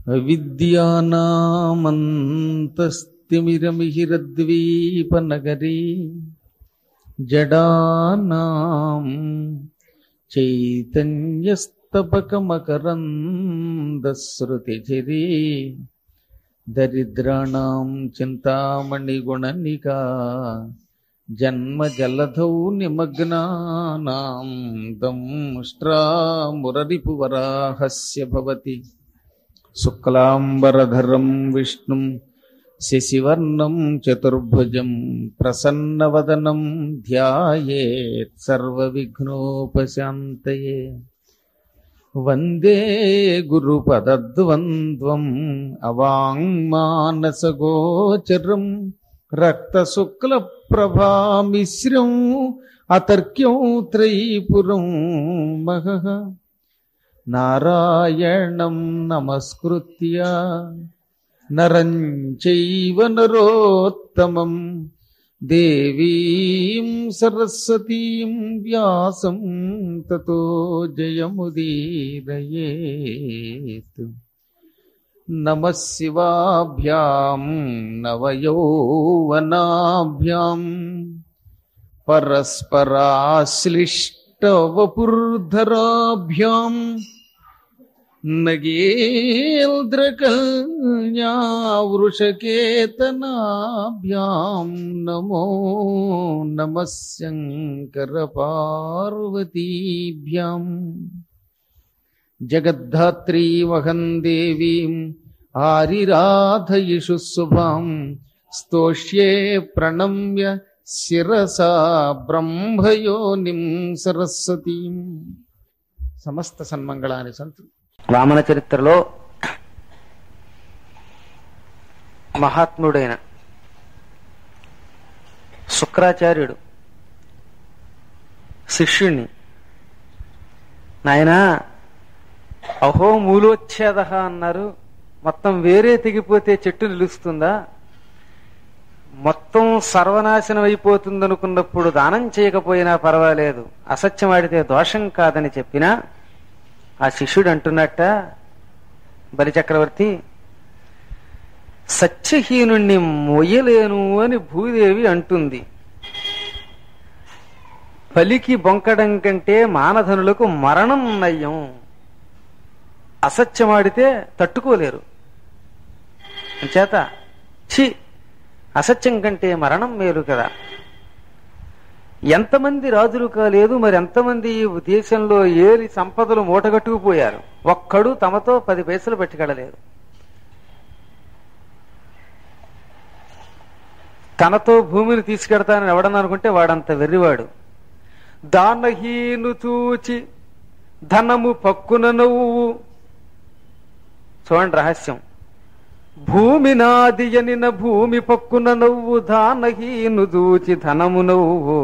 విద్యానామంతస్తిమిరమిహిరద్వీపనగరీ జడానాం చైతన్యస్తపకమకరందశ్రుతిచిరీ దరిద్రాణం చింతామణిగుణనికా జన్మజలధౌ నిమగ్నానాం దంష్ట్రామురరిపువరాహస్య భవతి శుక్లాంబరధరం విష్ణుం శశివర్ణం చతుర్భుజం ప్రసన్నవదనం ధ్యాయేత్ సర్వవిఘ్నోపశాంతయే వందే గురుపదద్వంద్వం అవాంగ్మానసగోచరం రక్తశుక్లప్రభామిశ్రం అతర్క్యం త్రైపురం మహః నారాయణం నమస్కృత్య నరం చైవ నరోత్తమం దేవీం సరస్వతీం వ్యాసం తతో జయముదీరయేత్ నమ శివాభ్యాం నవయౌవనాభ్యాం పరస్పరాశ్లిష్టవపుర్ధరాభ్యాం నగేంద్రకల్యావృషకేతనాభ్యాం నమో నమ శంకరపార్వతీభ్యాం జగద్ధాత్రీమహం దేవీం ఆరిరాధయిషు శుభాం స్తోష్యే ప్రణమ్య శిరసా బ్రహ్మయోనిం సరస్వతీం సమస్త సన్మంగళాని సంతు వామన చరిత్రలో మహాత్ముడైన శుక్రాచార్యుడు శిష్యుణ్ణి నాయనా అహో మూలోచ్ఛేద అన్నారు మొత్తం వేరే తెగిపోతే చెట్టు నిలుస్తుందా మొత్తం సర్వనాశనం అయిపోతుంది అనుకున్నప్పుడు దానం చేయకపోయినా పర్వాలేదు అసత్యం ఆడితే దోషం కాదని చెప్పినా ఆ శిష్యుడు అంటున్నట్ట బలిచక్రవర్తి సత్యహీనుణ్ణి మొయ్యలేను అని భూదేవి అంటుంది పలికి బొంకడం కంటే మానధనులకు మరణం నయ్యం అసత్యమాడితే తట్టుకోలేరు చేత ఛీ అసత్యం కంటే మరణం మేలు కదా ఎంతమంది రాజులు కాలేదు మరి ఎంతమంది ఈ దేశంలో ఏలి సంపదలు మూటగట్టుకుపోయారు ఒక్కడు తమతో పది పైసలు పట్టుకెళ్ళలేదు తనతో భూమిని తీసుకెడతానని ఎవడన్నా అనుకుంటే వాడంత వెర్రివాడు దానహీను చూచి ధనము పక్కున నవ్వు చూడండి రహస్యం భూమి నాది అనిన భూమి పక్కున నవ్వు దానహీను దూచి ధనము నవ్వు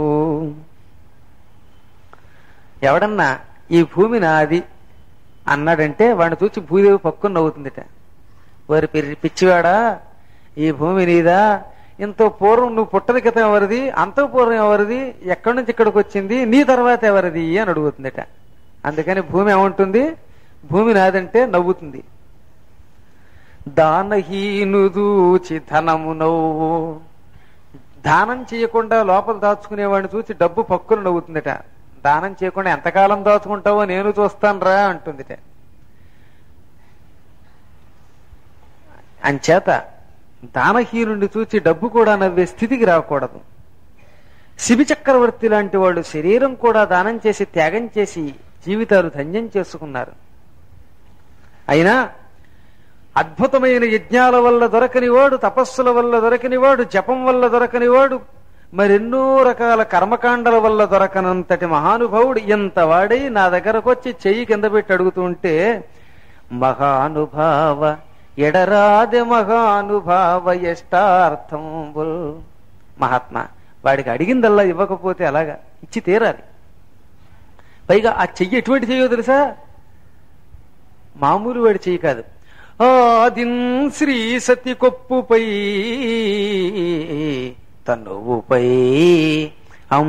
ఎవడన్నా ఈ భూమి నాది అన్నాడంటే వాడిని చూచి భూదేవి పక్కున నవ్వుతుందిట వారి పిరి- పిచ్చివాడా ఈ భూమి నీదా ఇంతో పూర్వం నువ్వు పుట్టది క్రితం ఎవరిది అంత పూర్వం ఎవరిది ఎక్కడి నుంచి ఇక్కడికి వచ్చింది నీ తర్వాత ఎవరిది అని అడుగుతుందిట అందుకని భూమి ఏమంటుంది భూమి నాదంటే నవ్వుతుంది దానహీను దూచి ధనము నవ్వు దానం చేయకుండా లోపల దాచుకునేవాడిని చూసి డబ్బు పక్కున నవ్వుతుందిట దానం చేయకుండా ఎంతకాలం దాచుకుంటావో నేను చూస్తాను రా అంటుందిట అంచేత దానహీనుండి చూచి డబ్బు కూడా నవ్వే స్థితికి రాకూడదు శిబి చక్రవర్తి లాంటి వాళ్ళు శరీరం కూడా దానం చేసి త్యాగం చేసి జీవితాలు ధన్యం చేసుకున్నారు అయినా అద్భుతమైన యజ్ఞాల వల్ల దొరకని వాడు తపస్సుల వల్ల దొరకని వాడు జపం వల్ల దొరకని వాడు మరెన్నో రకాల కర్మకాండల వల్ల దొరకనంతటి మహానుభావుడు ఎంత వాడై నా దగ్గరకు వచ్చి చెయ్యి కింద పెట్టి అడుగుతూ ఉంటే మహానుభావ ఎడరాది మహానుభావ ఎష్టార్థంబుల్ మహాత్మా వాడికి అడిగిందల్లా ఇవ్వకపోతే అలాగా ఇచ్చి తీరాలి పైగా ఆ చెయ్యి ఎటువంటి చెయ్యో తెలుసా మామూలు వాడి చెయ్యి కాదు ఆదిన్ శ్రీ సతి కొప్పుపై తనువుపై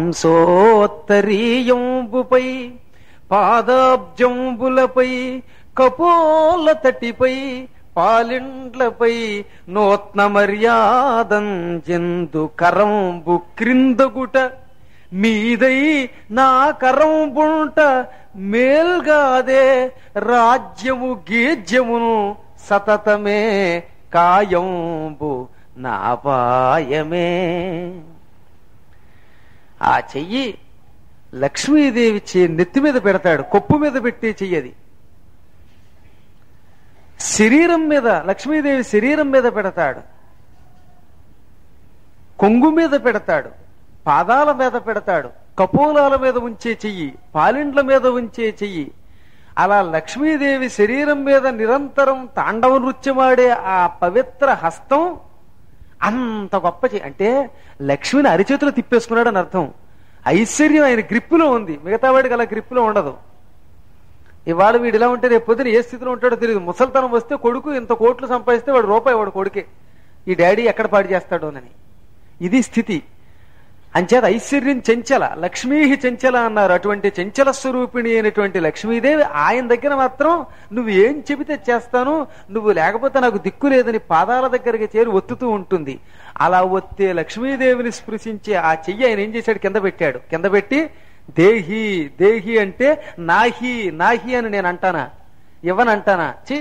అంశోత్తరీయంబుపై పాదాబ్జంబులపై కపోల తటిపై పాలిండ్లపై నూత్న మర్యాదం జందు కరంబు క్రిందగుట మీదై నా కరంబుంట మేల్గాదే రాజ్యము గేజ్యమును సతతమే కాయంబు నాపాయమే ఆ చెయ్యి లక్ష్మీదేవి చే నెత్తి మీద పెడతాడు కొప్పు మీద పెట్టి చెయ్యది శరీరం మీద లక్ష్మీదేవి శరీరం మీద పెడతాడు కొంగు మీద పెడతాడు పాదాల మీద పెడతాడు కపోలాల మీద ఉంచే చెయ్యి పాలిండ్ల మీద ఉంచే చెయ్యి అలా లక్ష్మీదేవి శరీరం మీద నిరంతరం తాండవ నృత్యమాడే ఆ పవిత్ర హస్తం అంత గొప్ప చెయ్యి అంటే లక్ష్మిని అరిచేతులు తిప్పేసుకున్నాడు అని అర్థం ఐశ్వర్యం ఆయన గ్రిప్పులో ఉంది మిగతా వాడికి అలా గ్రిప్పులో ఉండదు ఇవాళ వీడు ఇలా ఉంటే రేపు పొద్దున ఏ స్థితిలో ఉంటాడో తెలియదు ముసల్తనం వస్తే కొడుకు ఇంత కోట్లు సంపాదిస్తే వాడు రూపాయి వాడు కొడుకే ఈ డాడీ ఎక్కడ పాడు చేస్తాడోనని ఇది స్థితి అంచేత ఐశ్వర్యం చెంచల లక్ష్మీ చెంచల అన్నారు అటువంటి చెంచల స్వరూపిణి అయినటువంటి లక్ష్మీదేవి ఆయన దగ్గర మాత్రం నువ్వు ఏం చెబితే చేస్తాను నువ్వు లేకపోతే నాకు దిక్కు లేదని పాదాల దగ్గరికి చేరి ఒత్తుతూ ఉంటుంది అలా ఒత్తే లక్ష్మీదేవిని స్పృశించే ఆ చెయ్యి ఆయన ఏం చేశాడు కింద పెట్టాడు కింద పెట్టి దేహి దేహి అంటే నాహి నాహి అని నేను అంటానా ఇవ్వనంటానా చి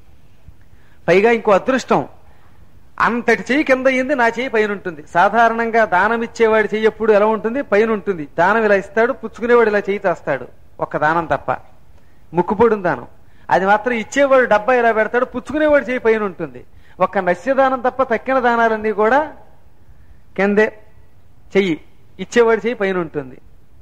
పైగా ఇంకో అదృష్టం అంతటి చెయ్యి కింద అయ్యింది నా చెయ్యి పైన ఉంటుంది సాధారణంగా దానం ఇచ్చేవాడి చెయ్యి ఎప్పుడు ఎలా ఉంటుంది పైన ఉంటుంది దానం ఇలా ఇస్తాడు పుచ్చుకునేవాడు ఇలా చెయ్యి చేస్తాడు ఒక్క దానం తప్ప ముక్కుపొడిన దానం అది మాత్రం ఇచ్చేవాడు డబ్బా ఇలా పెడతాడు పుచ్చుకునేవాడు చెయ్యి పైన ఉంటుంది ఒక్క నశ్యదానం తప్ప తక్కిన దానాలన్నీ కూడా కిందే చెయ్యి ఇచ్చేవాడి చెయ్యి పైన ఉంటుంది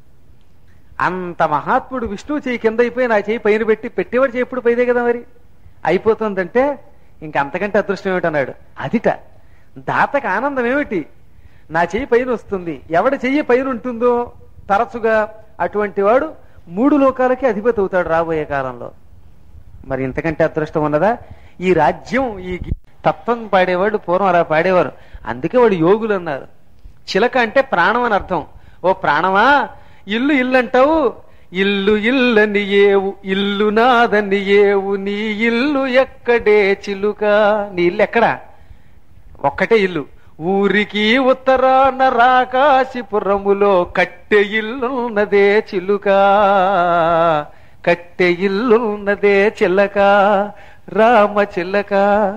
అంత మహాత్ముడు విష్ణువు చెయ్యి కింద అయిపోయి నా చెయ్యి పైన పెట్టి పెట్టేవాడు చెయ్యి ఎప్పుడు పైదే కదా మరి అయిపోతుందంటే ఇంక అంతకంటే అదృష్టం ఏమిటన్నాడు అదిట దాతకు ఆనందం ఏమిటి నా చెయ్యి పైన వస్తుంది ఎవడి చెయ్యి పైన ఉంటుందో తరచుగా అటువంటి వాడు మూడు లోకాలకి అధిపతి అవుతాడు రాబోయే కాలంలో మరి ఇంతకంటే అదృష్టం ఉన్నదా ఈ రాజ్యం ఈ గి- తత్వం పాడేవాడు పూర్వం అలా పాడేవారు అందుకే వాడు యోగులు అన్నారు చిలక అంటే ప్రాణం అని అర్థం ఓ ప్రాణమా ఇల్లు ఇల్లు అంటావు ఇల్లు ఇల్లని ఏవు ఇల్లు నాదని ఏవు నీ ఇల్లు ఎక్కడే చిలుక నీ ఇల్లు ఎక్కడా ఒక్కటే ఇల్లు ఊరికి ఉత్తరాన రాకాశిపురములో కట్టె ఇల్లున్నదే చిలుక కట్టె ఇల్లున్నదే చిల్లక రామ చిల్లక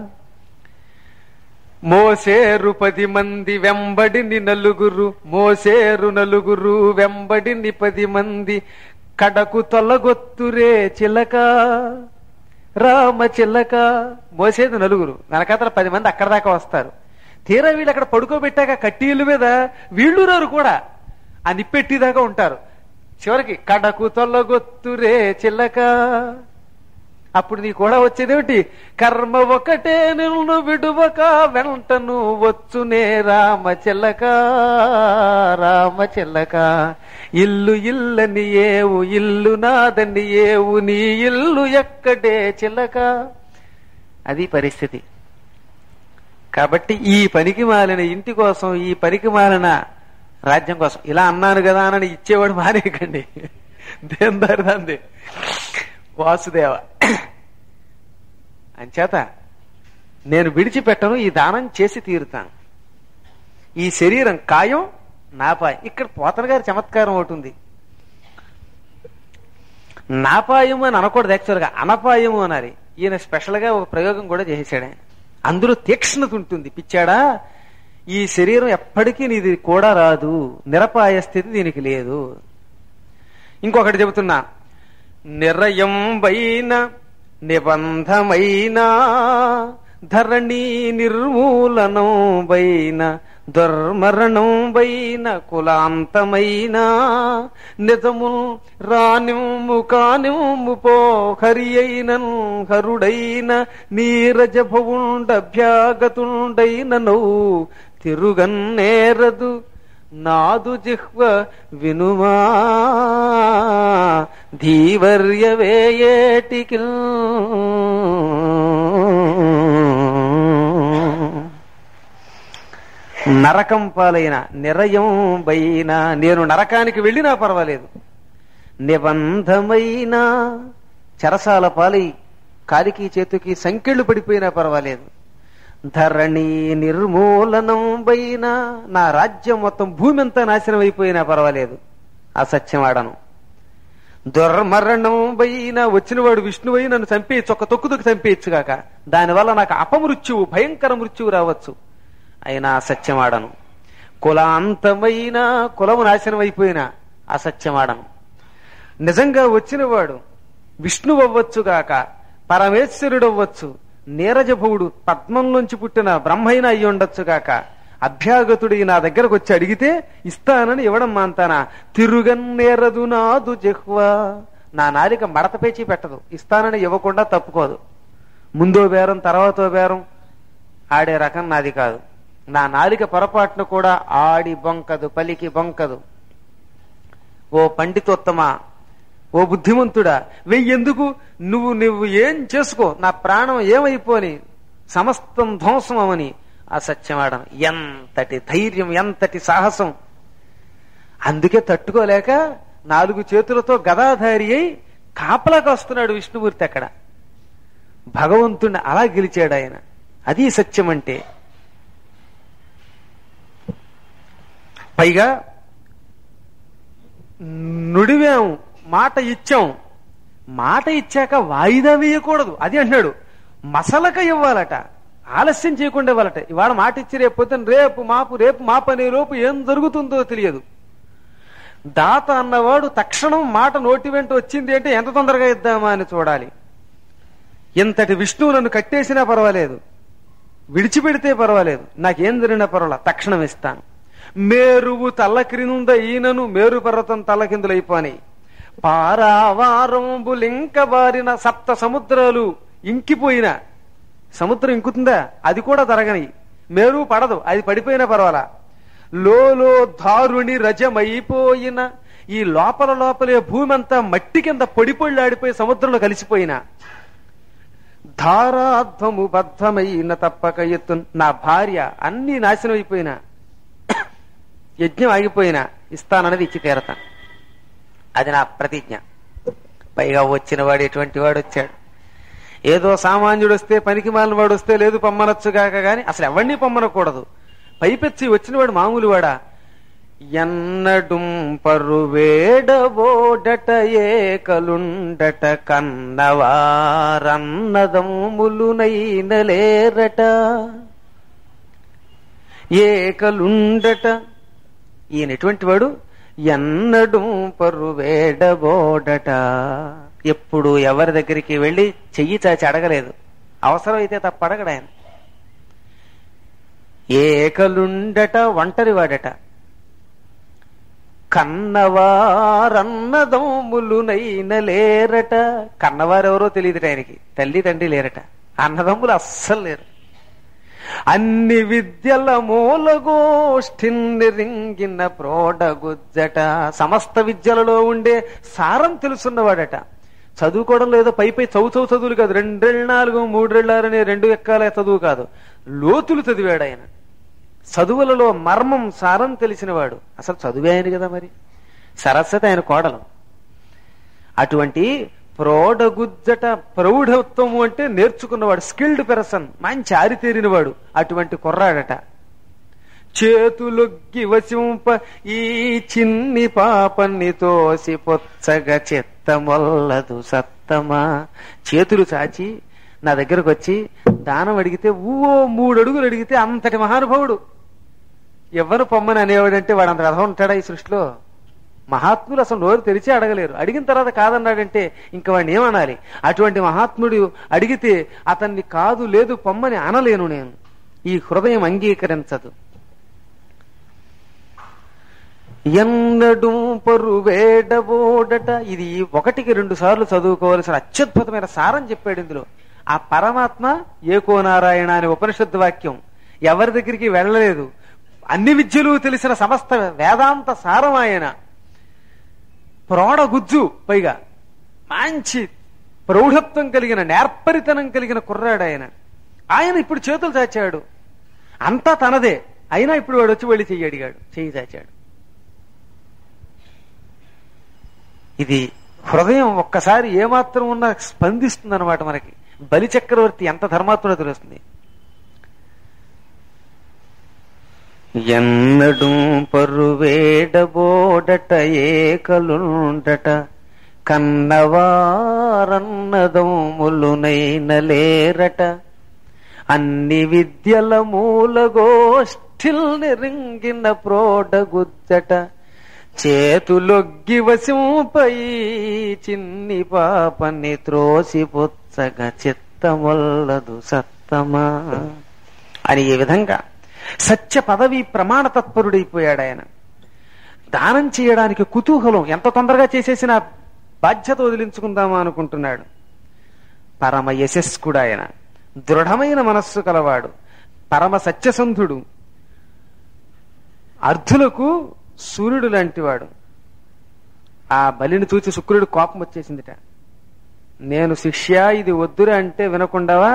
మోసేరు పది మంది వెంబడిని నలుగురు మోసేరు నలుగురు వెంబడిని పది మంది కడకు తొలగొత్తురే చిలక రామ చిల్లక మోసేది నలుగురు వెనకాతల పది మంది అక్కడ దాకా వస్తారు తీరా వీళ్ళు అక్కడ పడుకోబెట్టాక కట్టీల మీద వీళ్ళు రారు కూడా ఆ నిప్పెట్టిదాకా ఉంటారు చివరికి కడకు తొలగొత్తురే చిల్లక అప్పుడు నీ కూడా వచ్చేదేమిటి కర్మ ఒకటే నిన్ను విడువక వెంటను వచ్చునే రామ చెల్లక రామ చెల్లక ఇల్లు ఇల్లని ఏవు ఇల్లు నాదని ఏవు నీ ఇల్లు ఎక్కడే చిల్లక అది పరిస్థితి కాబట్టి ఈ పనికి మాలిన ఇంటి కోసం ఈ పనికి మాలిన రాజ్యం కోసం ఇలా అన్నాను కదా అని ఇచ్చేవాడు మానేయకండి దేని దారి దాంది వాసుదేవ అంచేత నేను విడిచిపెట్టను ఈ దానం చేసి తీరుతాను ఈ శరీరం కాయం నాపాయం ఇక్కడ పోతన గారి చమత్కారం ఒకటి ఉంది నాపాయము అని అనకూడదు యాక్చువల్గా అనపాయము అనాలి ఈయన స్పెషల్ గా ఒక ప్రయోగం కూడా చేసేసాడు ఆయన అందులో తీక్ష్ణత ఉంటుంది పిచ్చాడా ఈ శరీరం ఎప్పటికీ నీది కూడా రాదు నిరపాయ స్థితి దీనికి లేదు ఇంకొకటి చెబుతున్నా నిరయం వైన నిబంధమైన ధరణి నిర్మూలనం వైన దుర్మరణం వైన కులాంతమైన నిజము రానిమ్ము కానిమ్ము పో హరి అయినన్ హరుడైన నీరజభవుండభ్యాగతుండైన నౌ తిరుగన్నేరదు నాదు జిహ్వ వినుమా ధీవర్య వేయేటికి నరకం పాలైన నిరయం బైన నేను నరకానికి వెళ్ళినా పర్వాలేదు నిబంధమైన చెరసాల పాలై కాలికి చేతికి సంకెళ్ళు పడిపోయినా పర్వాలేదు ధరణి నిర్మూలనం పైన నా రాజ్యం మొత్తం భూమి అంతా నాశనం అయిపోయినా పర్వాలేదు అసత్యం ఆడను దుర్మరణం పైన వచ్చినవాడు విష్ణువై నన్ను చంపేయచ్చు ఒక తొక్కు తొక్కు చంపేయచ్చు కాక దానివల్ల నాకు అపమృత్యువు భయంకర మృత్యువు రావచ్చు అయినా అసత్యం ఆడను కులాంతమైన కులము నాశనం అయిపోయినా అసత్యం ఆడను నిజంగా వచ్చినవాడు విష్ణువు అవ్వచ్చుగాక పరమేశ్వరుడు అవ్వచ్చు నీరజభవుడు పద్మంలోంచి పుట్టిన బ్రహ్మైనా అయ్యి ఉండొచ్చుగాక అభ్యాగతుడి నా దగ్గరకు వచ్చి అడిగితే ఇస్తానని ఇవ్వడం మాంతానా తిరుగన్నేరదు నాదు జహ్వ నా నాలిక మడత పేచి పెట్టదు ఇస్తానని ఇవ్వకుండా తప్పుకోదు ముందో బేరం తర్వాతో బేరం ఆడే రకం నాది కాదు నా నాలిక పొరపాటును కూడా ఆడి బొంకదు పలికి బొంకదు ఓ పండితోత్తమా ఓ బుద్ధిమంతుడా వెయ్యెందుకు నువ్వు నువ్వు ఏం చేసుకో నా ప్రాణం ఏమైపోని సమస్తం ధ్వంసం అవని అసత్యమాడం ఎంతటి ధైర్యం ఎంతటి సాహసం అందుకే తట్టుకోలేక నాలుగు చేతులతో గదాధారి అయి కాపలాగా వస్తున్నాడు విష్ణుమూర్తి అక్కడ భగవంతుణ్ణి అలా గెలిచాడు ఆయన అది సత్యం అంటే పైగా నుడివాం మాట ఇచ్చాం మాట ఇచ్చాక వాయిదా వేయకూడదు అది అంటున్నాడు మసలక ఇవ్వాలట ఆలస్యం చేయకుండా ఇవ్వాలట ఇవాళ మాట ఇచ్చి రేపు పొద్దున్న రేపు మాపు రేపు మాపు అనే లోపు ఏం జరుగుతుందో తెలియదు దాత అన్నవాడు తక్షణం మాట నోటి వెంట వచ్చింది అంటే ఎంత తొందరగా ఇద్దామా అని చూడాలి ఇంతటి విష్ణువు నన్ను కట్టేసినా పర్వాలేదు విడిచిపెడితే పర్వాలేదు నాకేం జరిగినా పర్వాలా తక్షణం ఇస్తాను మేరువు తల్లక్రింద ఈనను మేరు పర్వతం తల్లకిందులైపోని పారావారంబులింక బారిన సప్త సముద్రాలు ఇంకిపోయిన సముద్రం ఇంకుతుందా అది కూడా జరగని మేరు పడదు అది పడిపోయినా పర్వాలా లోలో దారుణి రజమైపోయిన ఈ లోపల లోపలే భూమి అంతా మట్టి కింద పొడి పొళ్ళాడిపోయి సముద్రంలో కలిసిపోయినా ధారాధ్వము బద్ధమైన తప్పక ఎత్తు నా భార్య అన్ని నాశనం అయిపోయినా యజ్ఞం ఆగిపోయినా ఇస్తానన్నది ఇచ్చి తీరతా అది నా ప్రతిజ్ఞ పైగా వచ్చిన వాడు ఎటువంటి వాడు వచ్చాడు ఏదో సామాన్యుడు వస్తే పనికి మాలిన వాడు వస్తే లేదు పొమ్మనొచ్చుగాక గాని అసలు ఎవరిని పొమ్మనకూడదు పైపెచ్చి వచ్చినవాడు మామూలు వాడా ఎన్నడుం పరువేడబోడట ఏకలుండట కన్నవారన్నదమ్ములునైనలేరట ఏకలుండట ఈయన ఎటువంటి వాడు ఎన్నడు పరువేడబోడట ఎప్పుడు ఎవరి దగ్గరికి వెళ్ళి చెయ్యి చాచి అడగలేదు అవసరమైతే తప్ప అడగడు ఆయన ఏకలుండట ఒంటరివాడట కన్నవారన్నదమ్ములునైన లేరట కన్నవారెవరో తెలియదు ఆయనకి తల్లి తండ్రి లేరట అన్నదమ్ములు అస్సలు లేరు అన్ని విద్యల మూలగోష్ఠిని రింగిన ప్రోడగుజ్జట సమస్త విద్యలలో ఉండే సారం తెలుసున్నవాడట చదువుకోవడం లేదో పై పై చదువు చదువు చదువులు కాదు రెండేళ్ళ నాలుగు మూడేళ్ళారు అనే రెండు ఎక్కాల చదువు కాదు లోతులు చదివాడు ఆయన చదువులలో మర్మం సారం తెలిసినవాడు అసలు చదువే ఆయన కదా మరి సరస్వతి ఆయన కోడలు అటువంటి ప్రౌఢగుజ్జట ప్రౌఢత్వము అంటే నేర్చుకున్నవాడు స్కిల్డ్ పెర్సన్ మంచి ఆరితేరినవాడు అటువంటి కుర్రాడట చేతులొగ్గి వసింప ఈ చిన్ని పాపన్ని తోసి పొచ్చగ చెత్తమొల్లదు సత్తమా చేతులు చాచి నా దగ్గరకు వచ్చి దానం అడిగితే ఊ మూడు అడుగులు అడిగితే అంతటి మహానుభావుడు ఎవరు పొమ్మని అనేవాడంటే వాడు అంత రథం ఉంటాడా ఈ సృష్టిలో మహాత్ములు అసలు నోరు తెరిచి అడగలేరు అడిగిన తర్వాత కాదన్నాడంటే ఇంక వాడిని ఏమనాలి అటువంటి మహాత్ముడు అడిగితే అతన్ని కాదు లేదు పొమ్మని అనలేను నేను ఈ హృదయం అంగీకరించదు ఎన్నడు పరువేడబోడట ఇది ఒకటికి రెండు సార్లు చదువుకోవలసిన అత్యద్భుతమైన సారం చెప్పాడు ఇందులో ఆ పరమాత్మ ఏకోనారాయణ అనే ఉపనిషత్తు వాక్యం ఎవరి దగ్గరికి వెళ్ళలేదు అన్ని విద్యలు తెలిసిన సమస్త వేదాంత సారం ఆయన ప్రోడగుజ్జు పైగా మంచి ప్రౌఢత్వం కలిగిన నేర్పరితనం కలిగిన కుర్రాడు ఆయన ఆయన ఇప్పుడు చేతులు చాచాడు అంతా తనదే అయినా ఇప్పుడు వాడు వచ్చి వెళ్ళి చెయ్యి అడిగాడు చెయ్యి చాచాడు ఇది హృదయం ఒక్కసారి ఏమాత్రం ఉన్నా స్పందిస్తుంది అనమాట మనకి బలి చక్రవర్తి ఎంత ధర్మాత్ముడో తెలుస్తుంది ఎన్నడు పరువేడబోడట ఏకలుండట కన్నవారన్నదములునైన లేరట అన్ని విద్యల మూల గోష్ఠిల్ నిరింగిన ప్రోడగుద్దట చేతులొగ్గి వసింపై చిన్ని పాపని త్రోసి పుచ్చగ చిత్తమొల్లదు సత్తమా అని ఈ విధంగా సత్య పదవి ప్రమాణ తత్పరుడైపోయాడు ఆయన దానం చేయడానికి కుతూహలం ఎంత తొందరగా చేసేసిన బాధ్యత వదిలించుకుందామా అనుకుంటున్నాడు పరమ యశస్కుడు ఆయన దృఢమైన మనస్సు కలవాడు పరమ సత్యసంధుడు అర్ధులకు సూర్యుడు లాంటివాడు ఆ బలిని చూచి శుక్రుడు కోపం వచ్చేసిందిట నేను శిష్య ఇది వద్దురా అంటే వినకుండావా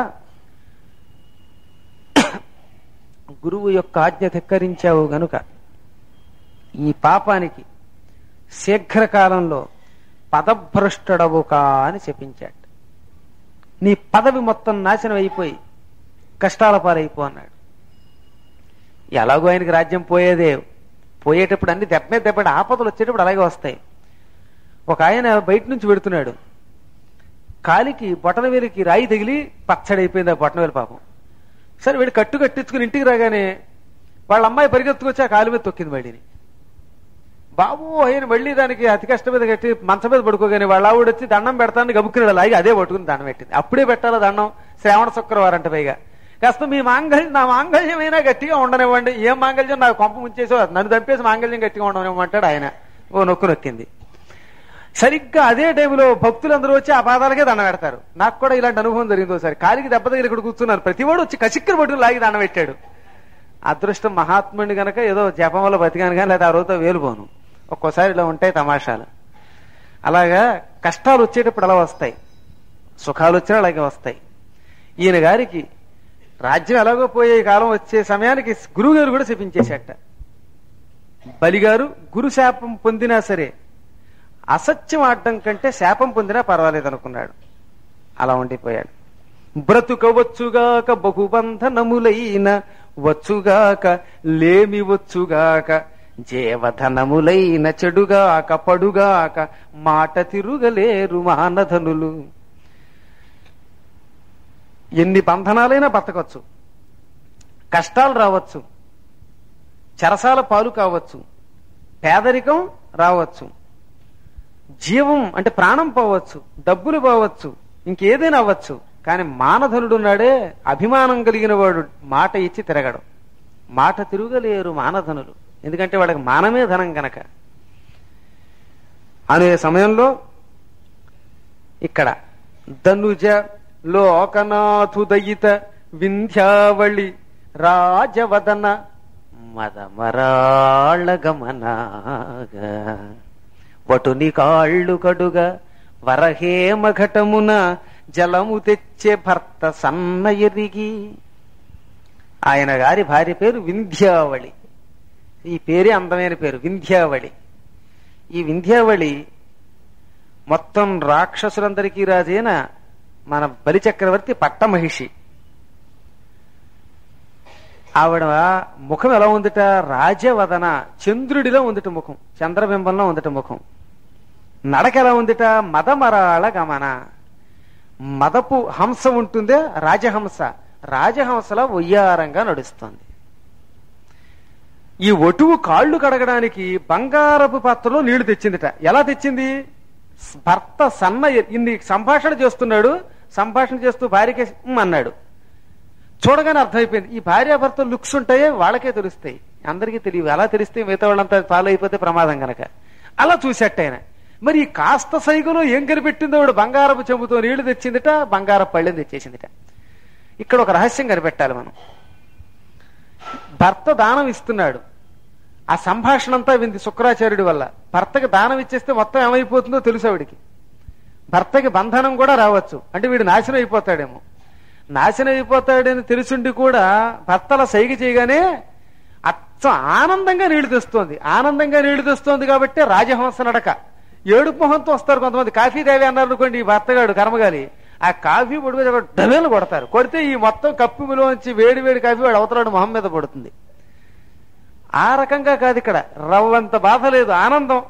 గురువు యొక్క ఆజ్ఞ ధిక్కరించావు గనుక ఈ పాపానికి శీఘ్రకాలంలో పదభ్రష్టుడవు కా అని చెప్పించాడు నీ పదవి మొత్తం నాశనం అయిపోయి కష్టాల పాలైపో అన్నాడు ఎలాగో ఆయనకి రాజ్యం పోయేదే పోయేటప్పుడు అన్ని దెబ్బ మీద దెబ్బ ఆపదలు వచ్చేటప్పుడు అలాగే వస్తాయి ఒక ఆయన బయట నుంచి పెడుతున్నాడు కాలికి బొటనవేలికి రాయి తగిలి పచ్చడైపోయింది ఆ బొటనవేలు పాపం సరే వీడు కట్టు కట్టించుకుని ఇంటికి రాగానే వాళ్ళ అమ్మాయి పరిగెత్తుకొచ్చి ఆ కాలు మీద తొక్కింది మళ్ళీని బాబు ఆయన మళ్ళీ దానికి అతి కష్టం మీద కట్టి మంచం మీద పడుకోగానే వాళ్ళ ఆవిడ వచ్చి దండం పెడతాను గబుక్కుని లాగి అదే పట్టుకుని దండం పెట్టింది అప్పుడే పెట్టాలా దండం శ్రావణ శుక్రవారం అంటే పైగా కాస్త మీ మాంగళ్యం నా మాంగళ్యమైనా గట్టిగా ఉండనివ్వండి ఏం మాంగళ్యం నాకు కొంప ముంచేసో నన్ను చంపేసి మాంగళ్యం గట్టిగా ఉండనివ్వమంటాడు ఆయన ఓ నొక్కు నొక్కింది సరిగ్గా అదే టైంలో భక్తులందరూ వచ్చి ఆ పాదాలకే దండం పెడతారు నాకు కూడా ఇలాంటి అనుభవం జరిగింది ఒకసారి కాలికి దెబ్బ దగ్గర ఇక్కడ కూర్చున్నారు ప్రతివాడు వచ్చి కసిక్కర పట్టుకుని లాగి దండం పెట్టాడు అదృష్టం మహాత్ముడిని గనక ఏదో జపం వల్ల బతికాను కానీ లేదా ఆ రోజుతో వేలుపోను ఒక్కోసారి ఇలా ఉంటాయి తమాషాలు అలాగా కష్టాలు వచ్చేటప్పుడు అలా వస్తాయి సుఖాలు వచ్చినా అలాగే వస్తాయి ఈయన గారికి రాజ్యం ఎలాగో పోయే కాలం వచ్చే సమయానికి గురువు గారు కూడా చెప్పించేసేట బలిగారు గురు శాపం పొందినా సరే అసత్యం ఆడటం కంటే శాపం పొందినా పర్వాలేదు అనుకున్నాడు అలా ఉండిపోయాడు బ్రతుకవచ్చుగాక బహుబంధనములైన వచ్చుగాక లేమి వచ్చుగాక జీవధనములైన చెడుగాక పడుగాక మాట తిరుగలేరు మానధనులు ఎన్ని బంధనాలైనా బతకచ్చు కష్టాలు రావచ్చు చెరసాల పాలు కావచ్చు పేదరికం రావచ్చు జీవం అంటే ప్రాణం పోవచ్చు డబ్బులు పోవచ్చు ఇంకేదైనా అవ్వచ్చు కానీ మానధనుడున్నాడే అభిమానం కలిగిన వాడు మాట ఇచ్చి తిరగడం మాట తిరగలేరు మానధనులు ఎందుకంటే వాళ్ళకి మానమే ధనం గనక అనే సమయంలో ఇక్కడ ధనుజ లోకనాథుదయిత వింధ్యావళి రాజవదన మదమరాళగమనాగా వటుని కాళ్ళు కడుగా వరహేమ ఘటమున జలము తెచ్చే భర్త సన్న ఎరిగి ఆయన గారి భార్య పేరు వింధ్యావళి ఈ పేరే అందమైన పేరు వింధ్యావళి ఈ వింధ్యావళి మొత్తం రాక్షసులందరికీ రాజైన మన బలిచక్రవర్తి పట్టమహిషి ఆవిడ ముఖం ఎలా ఉందిట రాజవదన చంద్రుడిలో ఉందిట ముఖం చంద్రబింబంలో ఉందిట ముఖం నడక ఎలా ఉందిట మదమరాళ గమన మదపు హంస ఉంటుందే రాజహంస రాజహంసలా ఒయ్యారంగా నడుస్తుంది ఈ ఒటువు కాళ్ళు కడగడానికి బంగారపు పాత్రలో నీళ్లు తెచ్చిందిట ఎలా తెచ్చింది భర్త సన్న ఇన్ని సంభాషణ చేస్తున్నాడు సంభాషణ చేస్తూ భార్యకే "ఉమ్" అన్నాడు చూడగానే అర్థమైపోయింది ఈ భార్యాభర్త లుక్స్ ఉంటాయే వాళ్ళకే తెలుస్తాయి అందరికీ తెలియవు అలా తెలిస్తే మిగతా వాళ్ళంతా ఫాలో అయిపోతే ప్రమాదం గనక అలా చూసేట ఆయన మరి ఈ కాస్త సైగులో ఏం కనిపెట్టిందో వాడు బంగారపు చెంబుతో నీళ్లు తెచ్చిందిట బంగారపు పళ్ళెం తెచ్చేసిందిట ఇక్కడ ఒక రహస్యం కనిపెట్టాలి మనం భర్త దానం ఇస్తున్నాడు ఆ సంభాషణ అంతా వింది శుక్రాచార్యుడి వల్ల భర్తకి దానం ఇచ్చేస్తే మొత్తం ఏమైపోతుందో తెలుసు ఆవిడికి భర్తకి బంధనం కూడా రావచ్చు అంటే వీడు నాశనం అయిపోతాడేమో నాశనం అయిపోతాడని తెలుసుండి కూడా భర్తల సైగ చేయగానే అచ్చం ఆనందంగా నీళ్లు తెస్తోంది ఆనందంగా నీళ్లు తెస్తోంది కాబట్టి రాజహంస నడక ఏడుపు మొహంతో వస్తారు కొంతమంది కాఫీ దేవి అన్నారు అనుకోండి ఈ భర్తగాడు కర్మగాలి ఆ కాఫీ పొడి మీద ఒక డమేలు కొడతారు కొడితే ఈ మొత్తం కప్పులోంచి వేడి వేడి కాఫీ వాడు అవతలాడు మొహం మీద పడుతుంది ఆ రకంగా కాదు ఇక్కడ రవ్వంత బాధ లేదు ఆనందం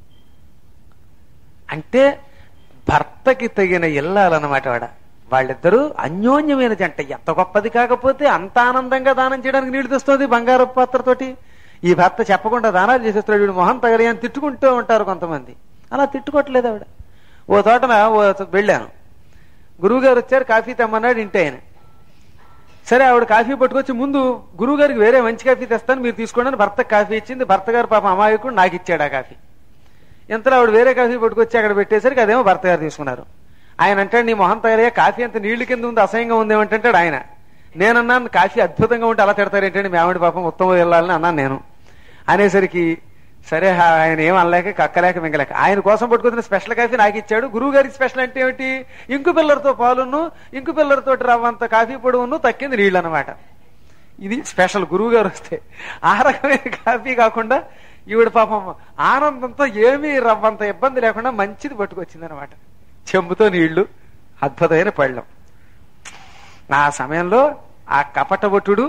అంటే భర్తకి తగిన ఇల్లాలన్నమాట వాడ వాళ్ళిద్దరూ అన్యోన్యమైన జంట ఎంత గొప్పది కాకపోతే అంత ఆనందంగా దానం చేయడానికి నీళ్లు తెస్తుంది బంగారు పాత్రతోటి ఈ భర్త చెప్పకుండా దానాలు చేసేస్తాడు వీడు మొహం తగలి అని తిట్టుకుంటూ ఉంటారు కొంతమంది అలా తిట్టుకోవట్లేదు ఆవిడ ఓ తోటన ఓ వెళ్ళాను గురువుగారు వచ్చారు కాఫీ తెమ్మన్నాడు ఇంటి ఆయన సరే ఆవిడ కాఫీ పట్టుకొచ్చి ముందు గురువు గారికి వేరే మంచి కాఫీ తెస్తాను మీరు తీసుకోండి అని భర్తకు కాఫీ ఇచ్చింది భర్త గారు పాప అమాయకుడు నాకు ఇచ్చాడు ఆ కాఫీ ఇంతలో ఆవిడ వేరే కాఫీ పట్టుకొచ్చి అక్కడ పెట్టేసరికి అదేమో భర్త గారు తీసుకున్నారు ఆయన అంటాడు నీ మొహం తయారయ్యా కాఫీ అంత నీళ్లు కింద ఉంది అసహ్యంగా ఉంది ఏమంటాడు ఆయన నేనన్నాను కాఫీ అద్భుతంగా ఉంటే అలా తిడతారు ఏంటంటే మీ ఆవిడ పాపం ఉత్తమ వెళ్ళాలని అన్నాను నేను అనేసరికి సరే హా- ఆయన ఏం అనలేక కక్కలేక మింగలేక ఆయన కోసం పట్టుకున్న స్పెషల్ కాఫీ నాకు ఇచ్చాడు గురువు గారికి స్పెషల్ అంటే ఏమిటి ఇంకు పిల్లలతో పాలును ఇంకు పిల్లలతో రవ్వంత కాఫీ పొడవును తక్కింది నీళ్ళు అనమాట ఇది స్పెషల్ గురువు గారు వస్తే ఆ రకమైన కాఫీ కాకుండా ఈవిడ పాపం ఆనందంతో ఏమీ రవ్వంత ఇబ్బంది లేకుండా మంచిది పట్టుకొచ్చింది అనమాట చెంబుతో నీళ్లు అద్భుతమైన పళ్ళం ఆ సమయంలో ఆ కపటభటుడు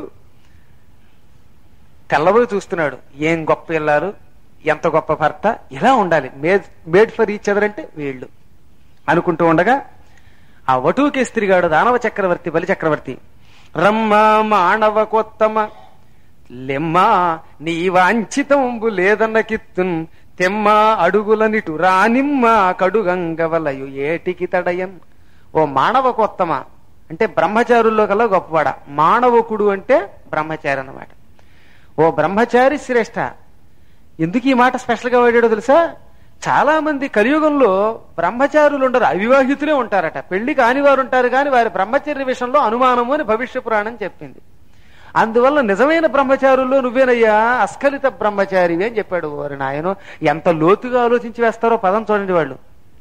తెల్లబోయి చూస్తున్నాడు ఏం గొప్ప ఇల్లారు ఎంత గొప్ప భర్త ఇలా ఉండాలి made made for each other అంటే వీళ్ళు అనుకుంటూ ఉండగా ఆ వటూకేస్త్రిగాడు దానవ చక్రవర్తి బలి చక్రవర్తి రమ్మ మానవ కొత్తమ లెమ్మా నీ వాంఛితంబు లేదన్న కిత్తున్ తెమ్మ అడుగులనిటు రానిమ్మ కడుగంగవలయు ఏటికి తడయన్ ఓ మానవ కొత్తమ అంటే బ్రహ్మచారుల్లో కల్లా గొప్పవాడ మానవకుడు అంటే బ్రహ్మచారి అన్నమాట ఓ బ్రహ్మచారి శ్రేష్ఠ ఎందుకు ఈ మాట స్పెషల్ గా వాడాడో తెలుసా చాలా మంది కలియుగంలో బ్రహ్మచారులు ఉండరు అవివాహితులే ఉంటారట పెళ్లి కాని వారు ఉంటారు కానీ వారి బ్రహ్మచర్య విషయంలో అనుమానము అని భవిష్య పురాణం చెప్పింది అందువల్ల నిజమైన బ్రహ్మచారుల్లో నువ్వేనయ్యా అస్ఖలిత బ్రహ్మచారివి అని చెప్పాడు వారి నాయన ఎంత లోతుగా ఆలోచించి వేస్తారో పదం చూడండి వాళ్ళు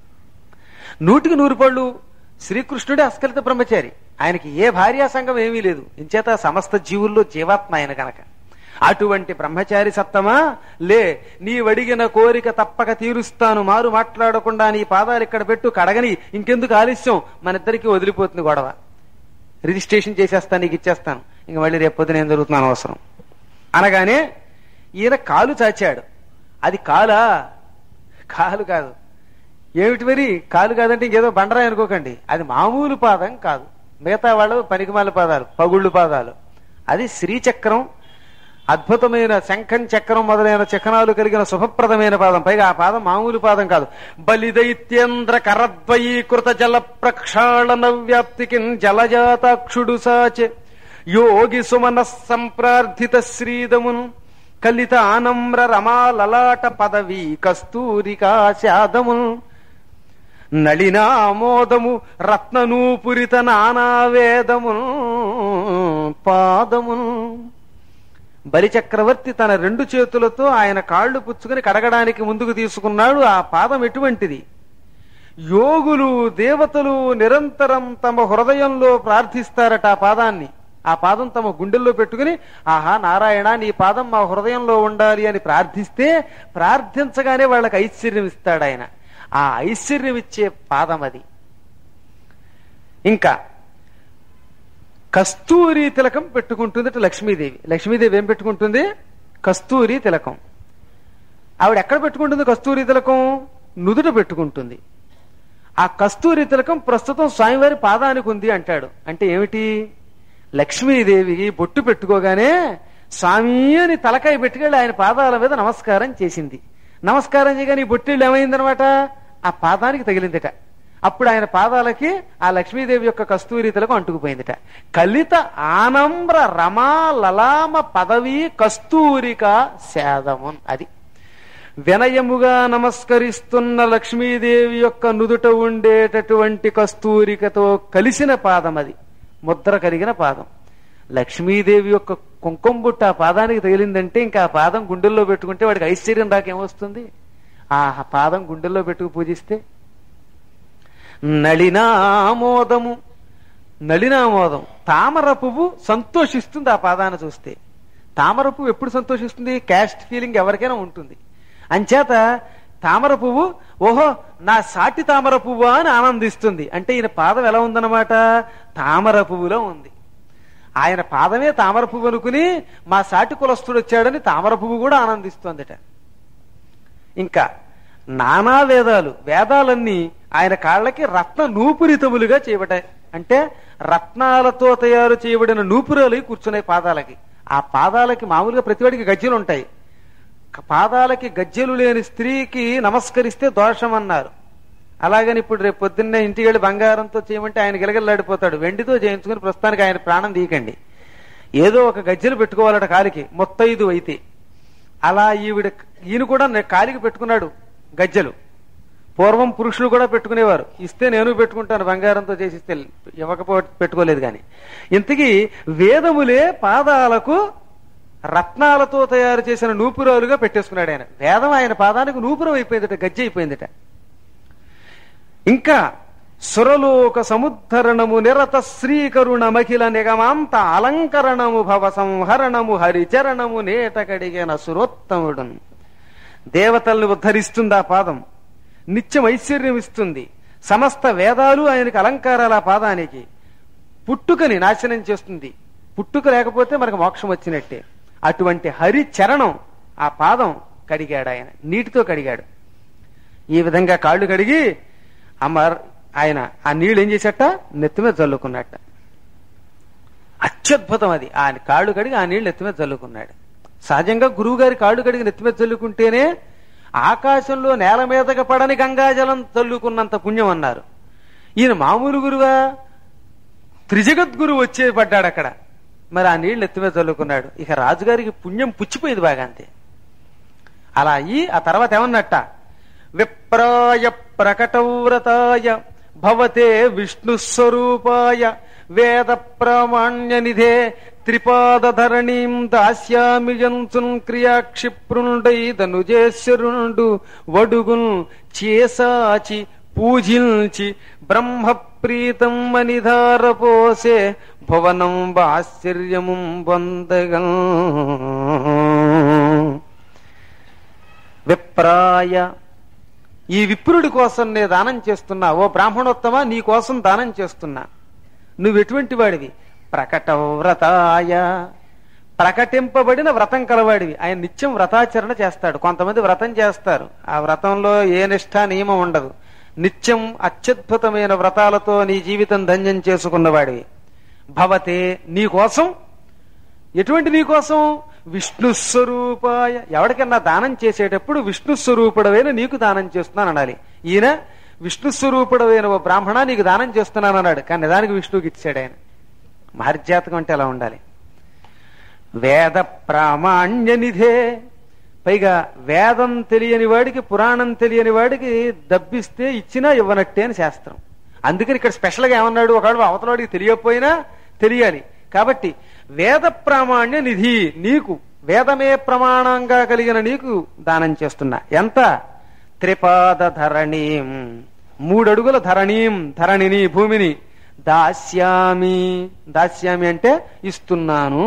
నూటికి నూరు పళ్ళు శ్రీకృష్ణుడే అస్ఖలిత బ్రహ్మచారి ఆయనకి ఏ భార్యా సంఘం ఏమీ లేదు ఇంచేత సమస్త జీవుల్లో జీవాత్మ ఆయన గనక అటువంటి బ్రహ్మచారి సత్తమా లే నీవడిగిన కోరిక తప్పక తీరుస్తాను మారు మాట్లాడకుండా నీ పాదాలు ఇక్కడ పెట్టు కడగని ఇంకెందుకు ఆలస్యం మన ఇద్దరికి వదిలిపోతుంది గొడవ రిజిస్ట్రేషన్ చేసేస్తాను నీకు ఇచ్చేస్తాను ఇంక మళ్ళీ రేపు పొద్దున ఏం జరుగుతున్నాను అవసరం అనగానే ఈయన కాలు చాచాడు అది కాలా కాలు కాదు ఏమిటి మరి కాలు కాదంటే ఇంకేదో బండరాయి అనుకోకండి అది మామూలు పాదం కాదు మిగతా వాళ్ళు పనికిమాల పాదాలు పగుళ్ళు పాదాలు అది శ్రీచక్రం అద్భుతమైన శంఖం చక్రం మొదలైన చక్రాలు కలిగిన శుభప్రదమైన పాదం పైగా ఆ పాదం మామూలు పాదం కాదు బలిదైత్యేంద్ర కరద్వయీకృత జల ప్రక్షాళన వ్యాప్తికి జలజాతాక్షుడు సాచె యోగి సుమన సంప్రార్థిత శ్రీదమున్ కలిత ఆనమ్ర రమా లలాట పదవి కస్తూరికా శాదమున్ నళినామోదము రత్ననూపురిత నానావేదమున్ పాదమున్ బలిచక్రవర్తి తన రెండు చేతులతో ఆయన కాళ్లు పుచ్చుకుని కడగడానికి ముందుకు తీసుకున్నాడు ఆ పాదం ఎటువంటిది యోగులు దేవతలు నిరంతరం తమ హృదయంలో ప్రార్థిస్తారట ఆ పాదాన్ని ఆ పాదం తమ గుండెల్లో పెట్టుకుని ఆహా నారాయణ నీ పాదం మా హృదయంలో ఉండాలి అని ప్రార్థిస్తే ప్రార్థించగానే వాళ్ళకి ఐశ్వర్యం ఇస్తాడు ఆయన ఆ ఐశ్వర్యం ఇచ్చే పాదం అది ఇంకా కస్తూరి తిలకం పెట్టుకుంటుంది లక్ష్మీదేవి లక్ష్మీదేవి ఏం పెట్టుకుంటుంది కస్తూరి తిలకం ఆవిడ ఎక్కడ పెట్టుకుంటుంది కస్తూరి తిలకం నుదుట పెట్టుకుంటుంది ఆ కస్తూరి తిలకం ప్రస్తుతం స్వామివారి పాదానికి ఉంది అంటాడు అంటే ఏమిటి లక్ష్మీదేవికి బొట్టు పెట్టుకోగానే స్వామి అని తలకాయ పెట్టుకెళ్ళి ఆయన పాదాల మీద నమస్కారం చేసింది నమస్కారం చేయగానే ఈ బొట్టిళ్ళు ఏమైందనమాట ఆ పాదానికి తగిలిందిట అప్పుడు ఆయన పాదాలకి ఆ లక్ష్మీదేవి యొక్క కస్తూరి తిలకం అంటుకుపోయిందిట కలిత ఆనంబ్ర రమా లలామ పదవి కస్తూరిక శాదమున్ అది వినయముగా నమస్కరిస్తున్న లక్ష్మీదేవి యొక్క నుదుట ఉండేటటువంటి కస్తూరికతో కలిసిన పాదం అది ముద్ర కలిగిన పాదం లక్ష్మీదేవి యొక్క కుంకుమ బుట్ట ఆ పాదానికి తగిలిందంటే ఇంకా ఆ పాదం గుండెల్లో పెట్టుకుంటే వాడికి ఐశ్వర్యం దాకేమొస్తుంది ఆ పాదం గుండెల్లో పెట్టుకు పూజిస్తే నళినామోదము నళినామోదం తామర పువ్వు సంతోషిస్తుంది ఆ పాదాన్ని చూస్తే తామర పువ్వు ఎప్పుడు సంతోషిస్తుంది క్యాస్ట్ ఫీలింగ్ ఎవరికైనా ఉంటుంది అంచేత తామర పువ్వు ఓహో నా సాటి తామర పువ్వు అని ఆనందిస్తుంది అంటే ఈయన పాదం ఎలా ఉందన్నమాట తామర పువ్వులో ఉంది ఆయన పాదమే తామర పువ్వు అనుకుని మా సాటి కులస్తుడు వచ్చాడని తామర పువ్వు కూడా ఆనందిస్తోందట ఇంకా నానా వేదాలు వేదాలన్నీ ఆయన కాళ్ళకి రత్న నూపురితములుగా చేయబడ్డాయి అంటే రత్నాలతో తయారు చేయబడిన నూపురాలు కూర్చున్నాయి పాదాలకి ఆ పాదాలకి మామూలుగా ప్రతివాడికి గజ్జెలు ఉంటాయి క- పాదాలకి గజ్జెలు లేని స్త్రీకి నమస్కరిస్తే దోషం అన్నారు అలాగని ఇప్పుడు రేపు పొద్దున్నే ఇంటికి వెళ్ళి బంగారంతో చేయమంటే ఆయన గిలగిల్లాడిపోతాడు వెండితో చేయించుకుని ప్రస్తుతానికి ఆయన ప్రాణం తీయకండి ఏదో ఒక గజ్జెలు పెట్టుకోవాలట కాలికి మొత్తైదు అయితే అలా ఈవిడ ఈయన కూడా నే- కాలికి పెట్టుకున్నాడు గజ్జెలు పూర్వం పురుషులు కూడా పెట్టుకునేవారు ఇస్తే నేను పెట్టుకుంటాను బంగారంతో చేసిస్తే ఇవ్వకపో పెట్టుకోలేదు కానీ ఇంతకీ వేదములే పాదాలకు రత్నాలతో తయారు చేసిన నూపురాలుగా పెట్టేసుకున్నాడు ఆయన వేదం ఆయన పాదానికి నూపురం అయిపోయిందట గజ్జె అయిపోయిందట ఇంకా సురలోక సముద్ధరణము నిరత శ్రీకరుణ మఖిల నిగమాంత అలంకరణము భవ సంహరణము హరిచరణము నేట కడిగిన సురోత్తముడు దేవతల్ని ఉద్ధరిస్తుంది ఆ పాదం నిత్యం ఐశ్వర్యం ఇస్తుంది సమస్త వేదాలు ఆయనకి అలంకారాల ఆ పాదానికి పుట్టుకని నాశనం చేస్తుంది పుట్టుక లేకపోతే మనకు మోక్షం వచ్చినట్టే అటువంటి హరి చరణం ఆ పాదం కడిగాడు ఆయన నీటితో కడిగాడు ఈ విధంగా కాళ్ళు కడిగి అమర్ ఆయన ఆ నీళ్లు ఏం చేశాట నెత్తి మీద చల్లుకున్నట్ట అత్యద్భుతం అది ఆ కాళ్ళు కడిగి ఆ నీళ్లు నెత్తి మీద చల్లుకున్నాడు సహజంగా గురువు గారి కాళ్ళు కడిగి నెత్తి మీద చల్లుకుంటేనే ఆకాశంలో నేల మీదకి పడని గంగాజలం చల్లుకున్నంత పుణ్యం అన్నారు ఈయన మామూలు గురువా త్రిజగద్గురు వచ్చే పడ్డాడు అక్కడ మరి ఆ నీళ్లు ఎత్తి మీద చల్లుకున్నాడు ఇక రాజుగారికి పుణ్యం పుచ్చిపోయింది బాగా అంతే అలా అయ్యి ఆ తర్వాత ఏమన్నట్ట విప్రాయ ప్రకటవ్రతాయ భవతే విష్ణు స్వరూపాయ వేద ప్రామాణ్య నిధే త్రిపాదధరణీం దాస్యామి జంతున్ క్రియాక్షిప్రుండై ధనుజేశ్వరుండు వడుగున్ చేసాచి పూజించి బ్రహ్మప్రీతం మనిధార పోసే భువనం బాశ్చర్యము పొందగం విప్రాయ ఈ విప్రుడి కోసం నే దానం చేస్తున్నా ఓ బ్రాహ్మణోత్తమ నీ కోసం దానం చేస్తున్నా నువ్వు ఎటువంటి వాడివి ప్రకట వ్రతాయ ప్రకటింపబడిన వ్రతం కలవాడివి ఆయన నిత్యం వ్రతాచరణ చేస్తాడు కొంతమంది వ్రతం చేస్తారు ఆ వ్రతంలో ఏ నిష్ఠ నియమం ఉండదు నిత్యం అత్యద్భుతమైన వ్రతాలతో నీ జీవితం ధన్యం చేసుకున్నవాడివి భవతే నీ కోసం ఎటువంటి నీ కోసం విష్ణు స్వరూపాయ ఎవరికన్నా దానం చేసేటప్పుడు విష్ణు స్వరూపుడవైన నీకు దానం చేస్తున్నాను అనాలి ఈయన విష్ణు స్వరూపుడవైన ఓ బ్రాహ్మణ నీకు దానం చేస్తున్నాను అన్నాడు కానీ నిదానికి విష్ణువుకి ఇచ్చాడు ఆయన మహర్జాతకం అంటే అలా ఉండాలి వేద ప్రామాణ్య నిధే పైగా వేదం తెలియని వాడికి పురాణం తెలియని వాడికి దబ్బిస్తే ఇచ్చినా ఇవ్వనట్టే అని శాస్త్రం అందుకని ఇక్కడ స్పెషల్గా ఏమన్నాడు ఒకడు అవతలవాడికి తెలియకపోయినా తెలియాలి కాబట్టి వేద ప్రామాణ్య నిధి నీకు వేదమే ప్రమాణంగా కలిగిన నీకు దానం చేస్తున్నా ఎంత త్రిపాద ధరణీం మూడడుగుల ధరణీం ధరణిని భూమిని దాస్యామి దాస్యామి అంటే ఇస్తున్నాను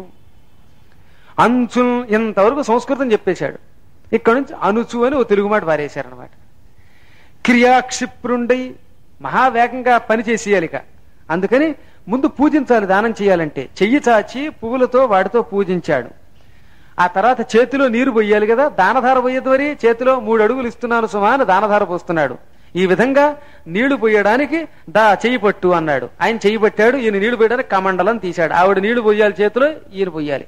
అంచు ఇంతవరకు సంస్కృతం చెప్పేశాడు ఇక్కడ నుంచి అనుచు అని ఓ తెలుగు మాట వారేశారనమాట క్రియాక్షిప్రుండై మహావేగంగా పని చేసేయాలి ఇక అందుకని ముందు పూజించాలి దానం చేయాలంటే చెయ్యి చాచి పువ్వులతో వాటితో పూజించాడు ఆ తర్వాత చేతిలో నీరు పోయాలి కదా దానధార పోయేది మరి చేతిలో మూడు అడుగులు ఇస్తున్నాను సుమా అని దానధార పోస్తున్నాడు ఈ విధంగా నీళ్లు పోయడానికి దా చెయ్యి పట్టు అన్నాడు ఆయన చెయ్యి పట్టాడు ఈయన నీళ్లు పోయడానికి కమండలం తీశాడు ఆవిడ నీళ్లు పోయాలి చేతిలో ఈయన పోయాలి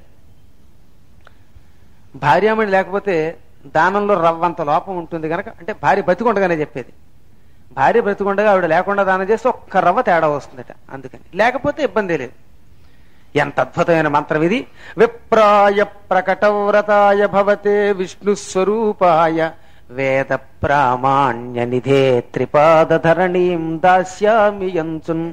భార్యామణి లేకపోతే దానంలో రవ్వంత లోపం ఉంటుంది కనుక అంటే భార్య బతికుండగానే చెప్పేది భార్య బ్రతికుండగా ఆవిడ లేకుండా దానం చేస్తే ఒక్క రవ్వ తేడా వస్తుందట అందుకని లేకపోతే ఇబ్బంది లేదు ఎంత అద్భుతమైన మంత్రం ఇది విప్రాయ ప్రకటవ్రతాయ భవతే విష్ణు స్వరూపాయ వేద ప్రామాణ్య నిధే త్రిపాదధరణీం దాస్యామి యంచున్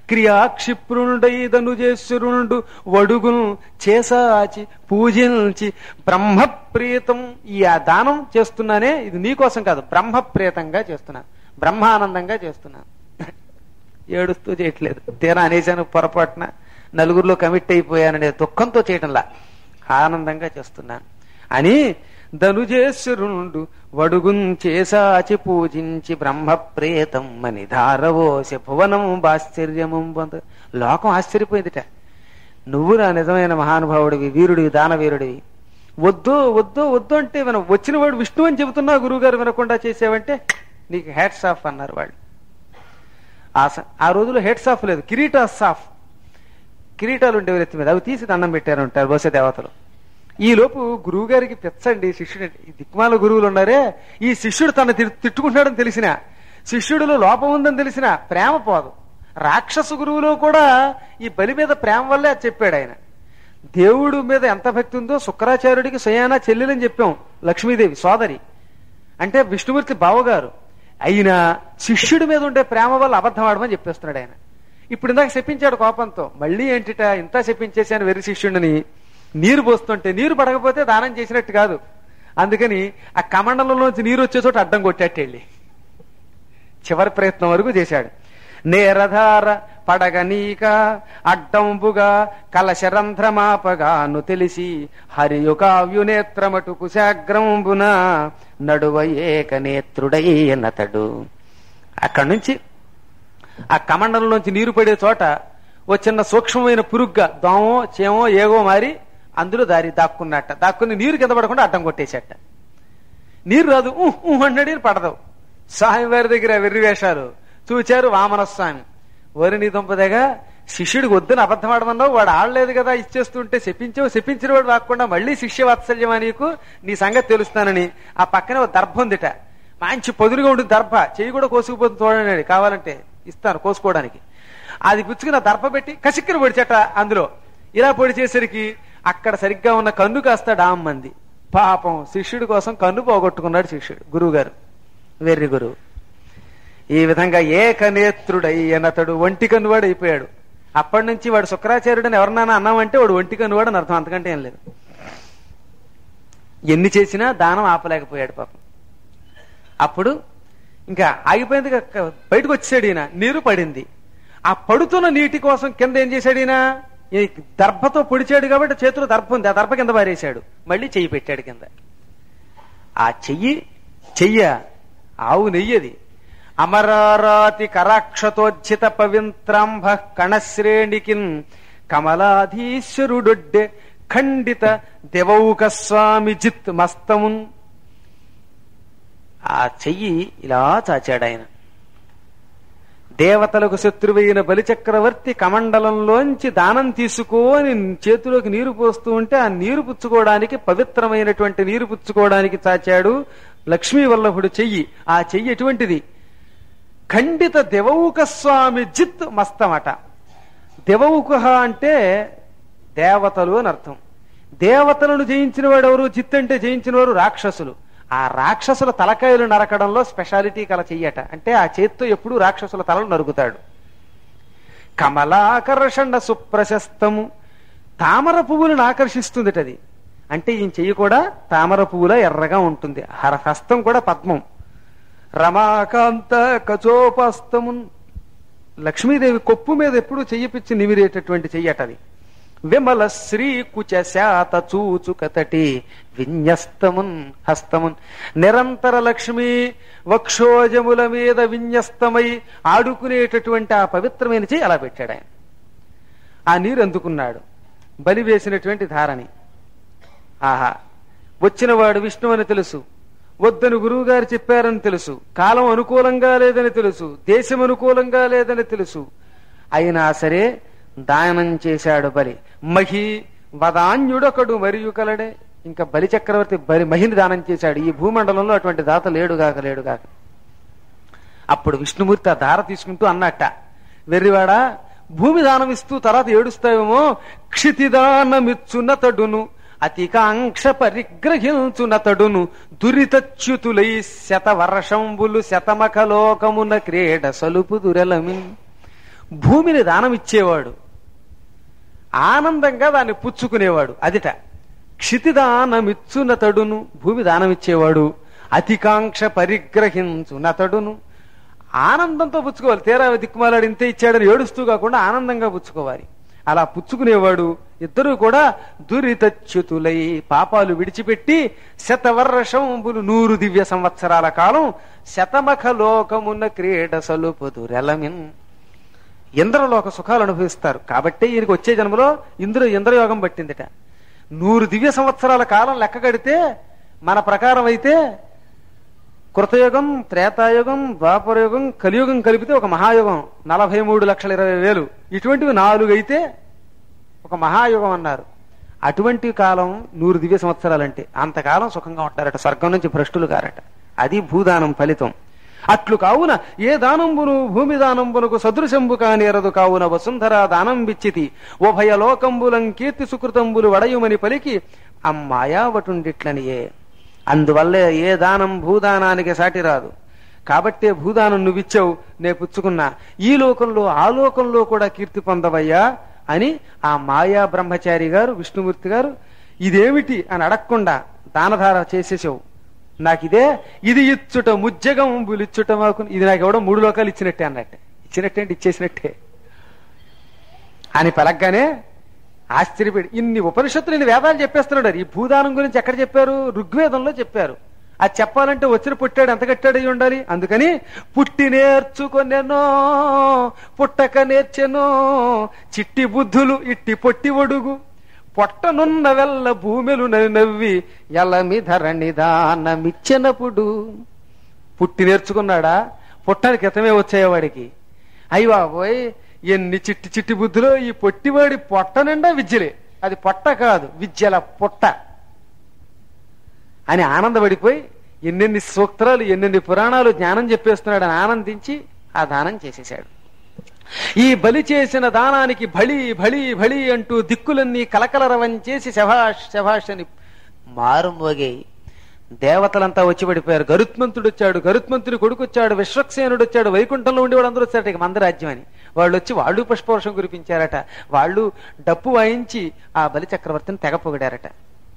క్రియాక్షిప్రుండైదనుజేశ్వరుండు వడుగును చేసాచి పూజించి బ్రహ్మప్రీతం ఈ ఆ దానం చేస్తున్నానే ఇది నీకోసం కాదు బ్రహ్మప్రీతంగా చేస్తున్నాను బ్రహ్మానందంగా చేస్తున్నాను ఏడుస్తూ చేయట్లేదు తీరా అనేశాను పొరపాటున నలుగురిలో కమిట్ అయిపోయాననే దుఃఖంతో చేయటంలా ఆనందంగా చేస్తున్నాను అని ధనుజేశ్వరుండు వడుగుం చేసాచి పూజించి బ్రహ్మ ప్రేతం మని ధారవోసి భువనం బాశ్చర్యము పొంద లోకం ఆశ్చర్యపోయిందిట నువ్వు నా నిజమైన మహానుభావుడివి వీరుడివి దానవీరుడివి వద్దు వద్దు వద్దు అంటే మనం వచ్చిన వాడు విష్ణు అని చెబుతున్నా గురువుగారు వినకుండా చేసావంటే నీకు హ్యాట్స్ ఆఫ్ అన్నారు వాళ్ళు ఆ స- ఆ రోజుల్లో హెడ్స్ ఆఫ్ లేదు కిరీటాస్ ఆఫ్ కిరీటాలు ఉండేవి ఎత్తి మీద అవి తీసి దండం పెట్టారు ఉంటారు బహుశా దేవతలు ఈ లోపు గురువు గారికి పెచ్చండి శిష్యుడు ఈ దిక్మాల గురువులు ఉన్నారే ఈ శిష్యుడు తన తిట్టుకుంటున్నాడని తెలిసిన శిష్యుడిలో లోపం ఉందని తెలిసిన ప్రేమ పోదు రాక్షస గురువులో కూడా ఈ బలి మీద ప్రేమ వల్లే అది చెప్పాడు ఆయన దేవుడు మీద ఎంత భక్తి ఉందో శుక్రాచార్యుడికి స్వయానా చెల్లెలని చెప్పాం లక్ష్మీదేవి సోదరి అంటే విష్ణుమూర్తి బావగారు అయినా శిష్యుడి మీద ఉండే ప్రేమ వల్ల అబద్ధం ఆడమని చెప్పేస్తున్నాడు ఆయన ఇప్పుడు ఇందాక చెప్పించాడు కోపంతో మళ్ళీ ఏంటిట ఇంత చెప్పించేశాను వెర్రి శిష్యుడిని నీరు పోస్తుంటే నీరు పడకపోతే దానం చేసినట్టు కాదు అందుకని ఆ కమండలంలోంచి నీరు వచ్చే చోట అడ్డం కొట్టేట్టు వెళ్ళి చివరి ప్రయత్నం వరకు చేశాడు నేరధార పడగనీక అడ్డంబుగా కలశరంధ్రమాపగాను తెలిసి హరియు కావ్యునేత్రమటు కుశాగ్రంబున నడువ ఏక నేత్రుడయ్యనతడు అక్కడి నుంచి ఆ కమండలంలోంచి నీరు పడే చోట ఓ చిన్న సూక్ష్మమైన పురుగ్గా దోమో చేమో ఏగో మారి అందులో దారి దాక్కున్నట్ట దాక్కుని నీరు కింద పడకుండా అడ్డం కొట్టేసేట నీరు రాదు ఊహ్ ఊహ్ అన్నాడు ఈయన పడదు స్వామి వారి దగ్గర వెర్రి వేషాలు చూచారు వామనస్వామి వరిని దుంపదగా శిష్యుడికి వద్దని అబద్ధం ఆడమన్నావు వాడు ఆడలేదు కదా ఇచ్చేస్తుంటే చెప్పించావు చెప్పించిన వాడు రాకుండా మళ్ళీ శిష్య వాత్సల్యమా నీకు నీ సంగతి తెలుస్తానని ఆ పక్కనే ఒక దర్భ ఉందిట మంచి పొదురుగా ఉంటుంది దర్భ చెయ్యి కూడా కోసుకుపోతుంది చూడండి కావాలంటే ఇస్తాను కోసుకోవడానికి అది పుచ్చుకుని ఆ దర్భ పెట్టి కసిక్కిన పొడిచట అందులో ఇలా పొడిచేసరికి అక్కడ సరిగ్గా ఉన్న కన్ను కాస్త డామ్మంది పాపం శిష్యుడి కోసం కన్ను పోగొట్టుకున్నాడు శిష్యుడు గురువు గారు వెర్రి గురువు ఈ విధంగా ఏకనేత్రుడై అతడు ఒంటి కన్నువాడు అయిపోయాడు అప్పటి నుంచి వాడు శుక్రాచార్యుడని ఎవరినైనా అన్నామంటే వాడు ఒంటి కన్నువాడు అని అర్థం అంతకంటే ఏం లేదు ఎన్ని చేసినా దానం ఆపలేకపోయాడు పాపం అప్పుడు ఇంకా ఆగిపోయింది క- బయటకు వచ్చాడు ఈయన నీరు పడింది ఆ పడుతున్న నీటి కోసం కింద ఏం చేశాడు ఈయన ఈ దర్భతో పొడిచాడు కాబట్టి చేతిలో దర్భ ఉంది ఆ దర్భ కింద పారేశాడు మళ్ళీ చెయ్యి పెట్టాడు కింద ఆ చెయ్యి చెయ్య ఆవు నెయ్యది అమరారాతి కరాక్షతోజ్జిత పవిత్రాంభ కణశ్రేణికిన్ కమలాధీశ్వరుడొడ్డె ఖండిత దేవౌక స్వామి జిత్ మస్తమున్ ఆ చెయ్యి ఇలా చాచాడు ఆయన దేవతలకు శత్రువైన బలిచక్రవర్తి కమండలంలోంచి దానం తీసుకొని చేతిలోకి నీరు పోస్తూ ఉంటే ఆ నీరు పుచ్చుకోవడానికి పవిత్రమైనటువంటి నీరు పుచ్చుకోవడానికి చాచాడు లక్ష్మీ వల్లభుడు చెయ్యి ఆ చెయ్యి ఎటువంటిది ఖండిత దేవౌక స్వామి జిత్ మస్తమట దేవౌక అంటే దేవతలు అని అర్థం దేవతలను జయించిన వాడు ఎవరు జిత్ అంటే జయించిన వారు రాక్షసులు ఆ రాక్షసుల తలకాయలు నరకడంలో స్పెషాలిటీ కల చెయ్యట అంటే ఆ చేత్తో ఎప్పుడూ రాక్షసుల తలలు నరుకుతాడు కమలాకర్షణ సుప్రశస్తము తామర పువ్వులను ఆకర్షిస్తుంది అది అంటే ఈయన చెయ్యి కూడా తామర పువ్వుల ఎర్రగా ఉంటుంది హర హస్తం కూడా పద్మం రమాకాంత కచోపస్తము లక్ష్మీదేవి కొప్పు మీద ఎప్పుడు చెయ్యిపిచ్చి నిమిరేటటువంటి చెయ్యటది విమల శ్రీ కుచ శాత చూచుకతటి విన్యస్తమున్ హస్తమున్ నిరంతర లక్ష్మి వక్షోజముల మీద విన్యస్తమై ఆడుకునేటటువంటి ఆ పవిత్రమైన చెయ్యి అలా పెట్టాడు ఆయన ఆ నీరు అందుకున్నాడు బలి వేసినటువంటి ధారని ఆహా వచ్చినవాడు విష్ణు అని తెలుసు వద్దని గురువు గారు చెప్పారని తెలుసు కాలం అనుకూలంగా లేదని తెలుసు దేశం అనుకూలంగా లేదని తెలుసు అయినా సరే దానం చేశాడు బలి మహి వదాన్యుడొకడు మరియు కలడే ఇంకా బలి చక్రవర్తి బలి మహిని దానం చేశాడు ఈ భూమండలంలో అటువంటి దాత లేడుగాక లేడుగాక అప్పుడు విష్ణుమూర్తి ఆ దార తీసుకుంటూ అన్నట్ట వెర్రివాడా భూమి దానం ఇస్తూ తర్వాత ఏడుస్తావేమో క్షితిదానమిచ్చునతడును అతికాంక్ష పరిగ్రహించునతడును దురితచ్యుతులై శత వర్షంబులు శతమఖలోకమున క్రీడ సలుపు దురలమి భూమిని దానం ఇచ్చేవాడు ఆనందంగా దాన్ని పుచ్చుకునేవాడు అదిట క్షితిదానమిచ్చునతడును భూమి దానమిచ్చేవాడు అతికాంక్ష పరిగ్రహించునతడును ఆనందంతో పుచ్చుకోవాలి తీరా దిక్కుమాలాడు ఇంతే ఇచ్చాడని ఏడుస్తూ కాకుండా ఆనందంగా పుచ్చుకోవాలి అలా పుచ్చుకునేవాడు ఇద్దరూ కూడా దురితచ్యుతులై పాపాలు విడిచిపెట్టి శతవర్షంబులు నూరు దివ్య సంవత్సరాల కాలం శతమఖ లోకమున్న క్రీడ సలుపుదురెలమిన్ ఇంద్రలోక సుఖాలు అనుభవిస్తారు కాబట్టి ఈయనకి వచ్చే జన్మలో ఇంద్ర ఇంద్రయోగం పట్టిందిట నూరు దివ్య సంవత్సరాల కాలం లెక్క కడితే మన ప్రకారం అయితే కృతయుగం త్రేతాయుగం ద్వాపరయుగం కలియుగం కలిపితే ఒక మహాయుగం నలభై మూడు లక్షల ఇరవై వేలు ఇటువంటివి నాలుగు అయితే ఒక మహాయుగం అన్నారు అటువంటి కాలం నూరు దివ్య సంవత్సరాలంటే అంతకాలం సుఖంగా ఉంటారట స్వర్గం నుంచి భ్రష్టులు గారట అది భూదానం ఫలితం అట్లు కావున ఏ దానంబును భూమి దానంబునకు సదృశంబు కానేరదు కావున వసుంధర దానం విచ్చితి ఉభయ లోకంబులం కీర్తి సుకృతంబులు వడయుమని పలికి అమ్మాయావటుండిట్లనియే అందువల్ల ఏ దానం భూదానానికి సాటి రాదు కాబట్టే భూదానం నువ్విచ్చావు నే పుచ్చుకున్నా ఈ లోకంలో ఆ లోకంలో కూడా కీర్తి పొందవయ్యా అని ఆ మాయా బ్రహ్మచారి గారు విష్ణుమూర్తి గారు ఇదేమిటి అని అడగకుండా దానధార చేసేసావు నాకిదే ఇది ఇచ్చుట ముజ్జగం ఇచ్చుట మాకు ఇది నాకు ఎవడో మూడు లోకాలు ఇచ్చినట్టే అన్నట్టే ఇచ్చినట్టే అంటే ఇచ్చేసినట్టే అని పలగ్గానే ఆశ్చర్యపడి ఇన్ని ఉపనిషత్తులు ఇన్ని వేదాలు చెప్పేస్తున్నాడు ఈ భూదానం గురించి ఎక్కడ చెప్పారు ఋగ్వేదంలో చెప్పారు అది చెప్పాలంటే వచ్చిన పుట్టాడు ఎంత కట్టాడు అయి ఉండాలి అందుకని పుట్టి నేర్చుకొనెనో పుట్టక నేర్చెనో చిట్టి బుద్ధులు ఇట్టి పొట్టి ఒడుగు పొట్టనున్న వెల్ల భూమిలు నవ్వి నవ్వి ఎలమి ధరణి దానమిచ్చినప్పుడు పుట్టి నేర్చుకున్నాడా పుట్టని క్రితమే వచ్చాయి వాడికి అయ్యి బాబోయ్ ఎన్ని చిట్టి చిట్టి బుద్ధులు ఈ పొట్టివాడి పొట్ట నిండా విద్యలే అది పొట్ట కాదు విద్యల పొట్ట అని ఆనందపడిపోయి ఎన్నెన్ని సూక్తాలు ఎన్నెన్ని పురాణాలు జ్ఞానం చెప్పేస్తున్నాడు అని ఆనందించి ఆ దానం చేసేశాడు ఈ బలి చేసిన దానానికి బలి బలి బలి అంటూ దిక్కులన్నీ కలకలరవం చేసి శభాష్ శభాష్ అని మారుమోగాయి దేవతలంతా వచ్చి పడిపోయారు గరుత్మంతుడు వచ్చాడు గరుత్మంతుడి కొడుకు వచ్చాడు విశ్వక్సేనుడు వచ్చాడు వైకుంఠంలో ఉండేవాడు అందరూ వచ్చారట ఇక మందరాజ్యం అని వాళ్ళు వచ్చి వాళ్ళు పుష్పవర్షం కురిపించారట వాళ్ళు డప్పు వాయించి ఆ బలి చక్రవర్తిని తెగ పొగిడారట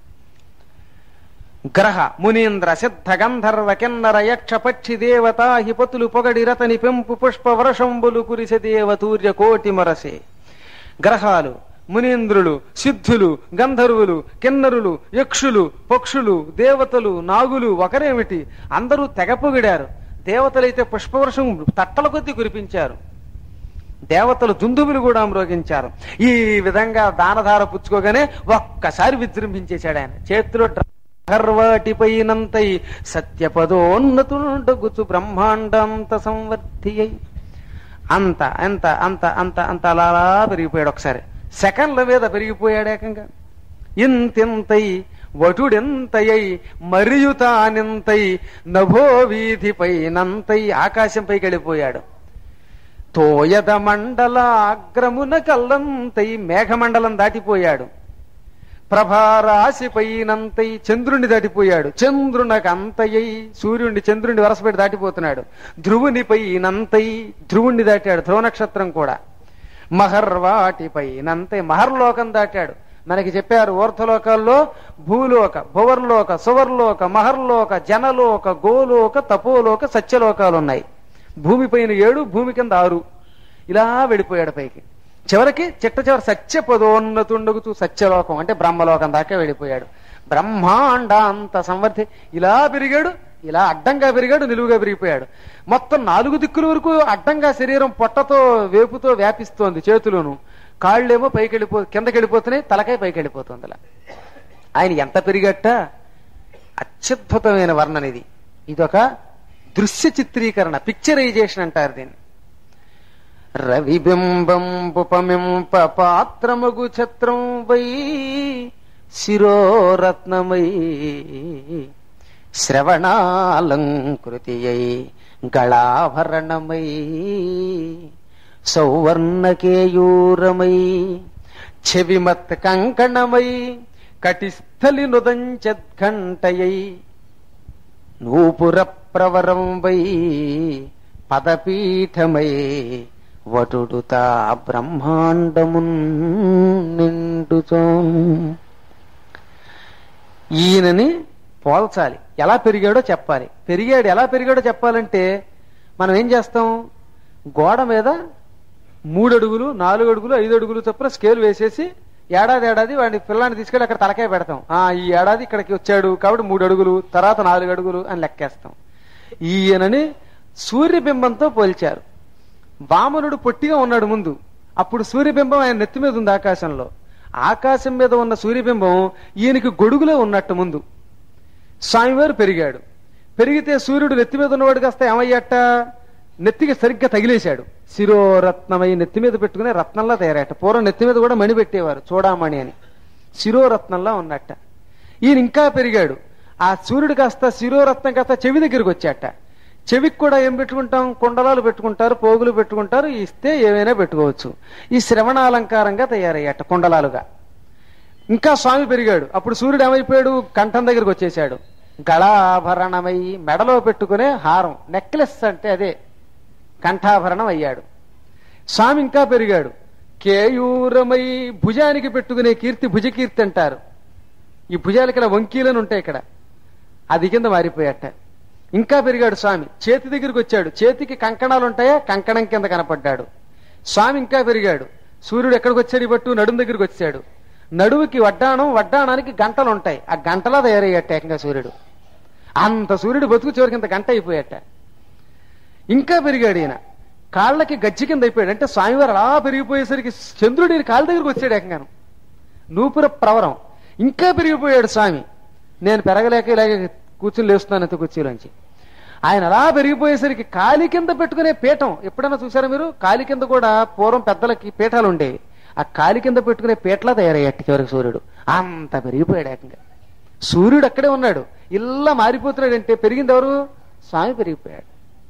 గ్రహ మునీంద్ర సిద్ధ గంధర్వ కిన్నర యక్ష పక్షి దేవతా హిపతులు పొగడి రతని పెంపు పుష్ప వర్షంబులు కురిసె దేవతూర్య కోటి మొరసే గ్రహాలు మునీంద్రులు సిద్ధులు గంధర్వులు కిన్నరులు యక్షులు పక్షులు దేవతలు నాగులు ఒకరేమిటి అందరూ తెగ పొగిడారు దేవతలైతే పుష్పవర్షం తట్టల కొద్దీ కురిపించారు దేవతలు దుందుబులు కూడా మ్రోగించారు ఈ విధంగా దానధార పుచ్చుకోగానే ఒక్కసారి విజృంభించేశాడు ఆయన చేతిలో గర్వాటిపైనంతై సత్యపదోన్నతుండగుచు బ్రహ్మాండంత సంవర్ధి అయి అంత అంత అంత అంత అంత అలా అలా పెరిగిపోయాడు ఒకసారి సెకండ్ల మీద పెరిగిపోయాడు ఏకంగా ఇంతింతై వటుడెంతయై మరియు తానింతై నభో వీధిపైనంతై ఆకాశంపైకి వెళ్ళిపోయాడు తోయద మండల అగ్రమున కల్లంతై మేఘమండలం దాటిపోయాడు ప్రభారాశిపైనంతై చంద్రుణ్ణి దాటిపోయాడు చంద్రునకంతయ్యై సూర్యుడిని చంద్రుడిని వరసపెట్టి దాటిపోతున్నాడు ధ్రువునిపైనంతై ధ్రువుణ్ణి దాటాడు ధ్రువ నక్షత్రం కూడా మహర్వాటిపైనంతై మహర్లోకం దాటాడు మనకి చెప్పారు ఊర్ధలోకాల్లో భూలోక భువర్లోక సువర్లోక మహర్లోక జనలోక గోలోక తపోలోక సత్యలోకాలు ఉన్నాయి భూమిపైన ఏడు భూమి కింద ఆరు ఇలా వెళ్ళిపోయాడు పైకి చివరికి చిట్ట చివరి సత్య పదోన్నతుండగుతూ సత్యలోకం అంటే బ్రహ్మలోకం దాకా వెళ్ళిపోయాడు బ్రహ్మాండ అంత సంవర్ధి ఇలా పెరిగాడు ఇలా అడ్డంగా పెరిగాడు నిలువుగా పెరిగిపోయాడు మొత్తం నాలుగు దిక్కుల వరకు అడ్డంగా శరీరం పొట్టతో వేపుతో వ్యాపిస్తోంది చేతులను కాళ్ళేమో పైకి వెళ్ళిపో కిందకి వెళ్ళిపోతున్నాయి తలకాయ పైకి వెళ్ళిపోతుంది అలా ఆయన ఎంత పెరిగట్ట అత్యద్భుతమైన వర్ణన ఇది ఇదొక దృశ్య చిత్రీకరణ పిక్చరైజేషన్ అంటారు దీన్ని రవిబింబంబుపమింప పాత్రమగు ఛత్రం వై శిరోరత్నమై శ్రవణాలంకృతి అయి గళాభరణమై సౌవర్ణకేయూరమై చెవిమత్ కంకణమై కటిస్థలి నుదంచద్ఘంటయై నూపుర ప్రవరం వై పదపీఠమై వటుడుతా బ్రహ్మాండమున్ నిండుతో ఈయనని పోల్చాలి ఎలా పెరిగాడో చెప్పాలి పెరిగాడు ఎలా పెరిగాడో చెప్పాలంటే మనం ఏం చేస్తాం గోడ మీద మూడు అడుగులు నాలుగు అడుగులు ఐదు అడుగులు చొప్పున స్కేల్ వేసేసి ఏడాది ఏడాది వాడిని పిల్లాన్ని తీసుకెళ్లి అక్కడ తలకాయ పెడతాం ఆ ఈ ఏడాది ఇక్కడికి వచ్చాడు కాబట్టి మూడు అడుగులు తర్వాత నాలుగు అడుగులు అని లెక్కేస్తాం ఈయనని సూర్యబింబంతో పోల్చారు వామనుడు పొట్టిగా ఉన్నాడు ముందు అప్పుడు సూర్యబింబం ఆయన నెత్తి మీద ఉంది ఆకాశంలో ఆకాశం మీద ఉన్న సూర్యబింబం ఈయనకి గొడుగులో ఉన్నట్టు ముందు స్వామివారు పెరిగాడు పెరిగితే సూర్యుడు నెత్తి మీద ఉన్నవాడు కాస్త ఏమయ్యట నెత్తికి సరిగ్గా తగిలేశాడు శిరోరత్నమై నెత్తి మీద పెట్టుకునే రత్నంలా తయారట పూర్వం నెత్తి మీద కూడా మణి పెట్టేవారు చూడామణి అని శిరోరత్నంలా ఉన్నట్ట ఈయన ఇంకా పెరిగాడు ఆ సూర్యుడు కాస్త శిరోరత్నం కాస్త చెవి దగ్గరికి వచ్చాట చెవికి కూడా ఏం పెట్టుకుంటాం కుండలాలు పెట్టుకుంటారు పోగులు పెట్టుకుంటారు ఇస్తే ఏమైనా పెట్టుకోవచ్చు ఈ శ్రవణాలంకారంగా తయారయ్యాట కుండలాలుగా ఇంకా స్వామి పెరిగాడు అప్పుడు సూర్యుడు ఏమైపోయాడు కంఠం దగ్గరికి వచ్చేసాడు గళాభరణమై మెడలో పెట్టుకునే హారం నెక్లెస్ అంటే అదే కంఠాభరణం అయ్యాడు స్వామి ఇంకా పెరిగాడు కేయూరమై భుజానికి పెట్టుకునే కీర్తి భుజకీర్తి అంటారు ఈ భుజాలకి ఇలా వంకీలను ఉంటాయి ఇక్కడ అది కింద మారిపోయాట ఇంకా పెరిగాడు స్వామి చేతి దగ్గరికి వచ్చాడు చేతికి కంకణాలు ఉంటాయా కంకణం కింద కనపడ్డాడు స్వామి ఇంకా పెరిగాడు సూర్యుడు ఎక్కడికి వచ్చాడు ఈ పట్టు నడుము దగ్గరికి వచ్చాడు నడువుకి వడ్డాణం వడ్డాణానికి గంటలు ఉంటాయి ఆ గంటలా తయారయ్యాట ఏకంగా సూర్యుడు అంత సూర్యుడు బతుకు చివరికి ఇంత గంట అయిపోయాట ఇంకా పెరిగాడు ఈయన కాళ్ళకి గజ్జి కింద అయిపోయాడు అంటే స్వామివారు అలా పెరిగిపోయేసరికి చంద్రుడు ఈయన కాళ్ళ దగ్గరికి వచ్చాడు ఏకంగాను నూపుర ప్రవరం ఇంకా పెరిగిపోయాడు స్వామి నేను పెరగలేక ఇలాగే కూర్చుని లేస్తున్నాను అంత కుర్చీలోంచి ఆయన అలా పెరిగిపోయేసరికి కాలి కింద పెట్టుకునే పీఠం ఎప్పుడైనా చూసారా మీరు కాలి కింద కూడా పూర్వం పెద్దలకి పీఠాలు ఉండేవి ఆ కాలి కింద పెట్టుకునే పీటలా తయారయ్యాడు చివరికి సూర్యుడు అంత పెరిగిపోయాడు ఏకంగా సూర్యుడు అక్కడే ఉన్నాడు ఇలా మారిపోతున్నాడంటే పెరిగింది ఎవరు స్వామి పెరిగిపోయాడు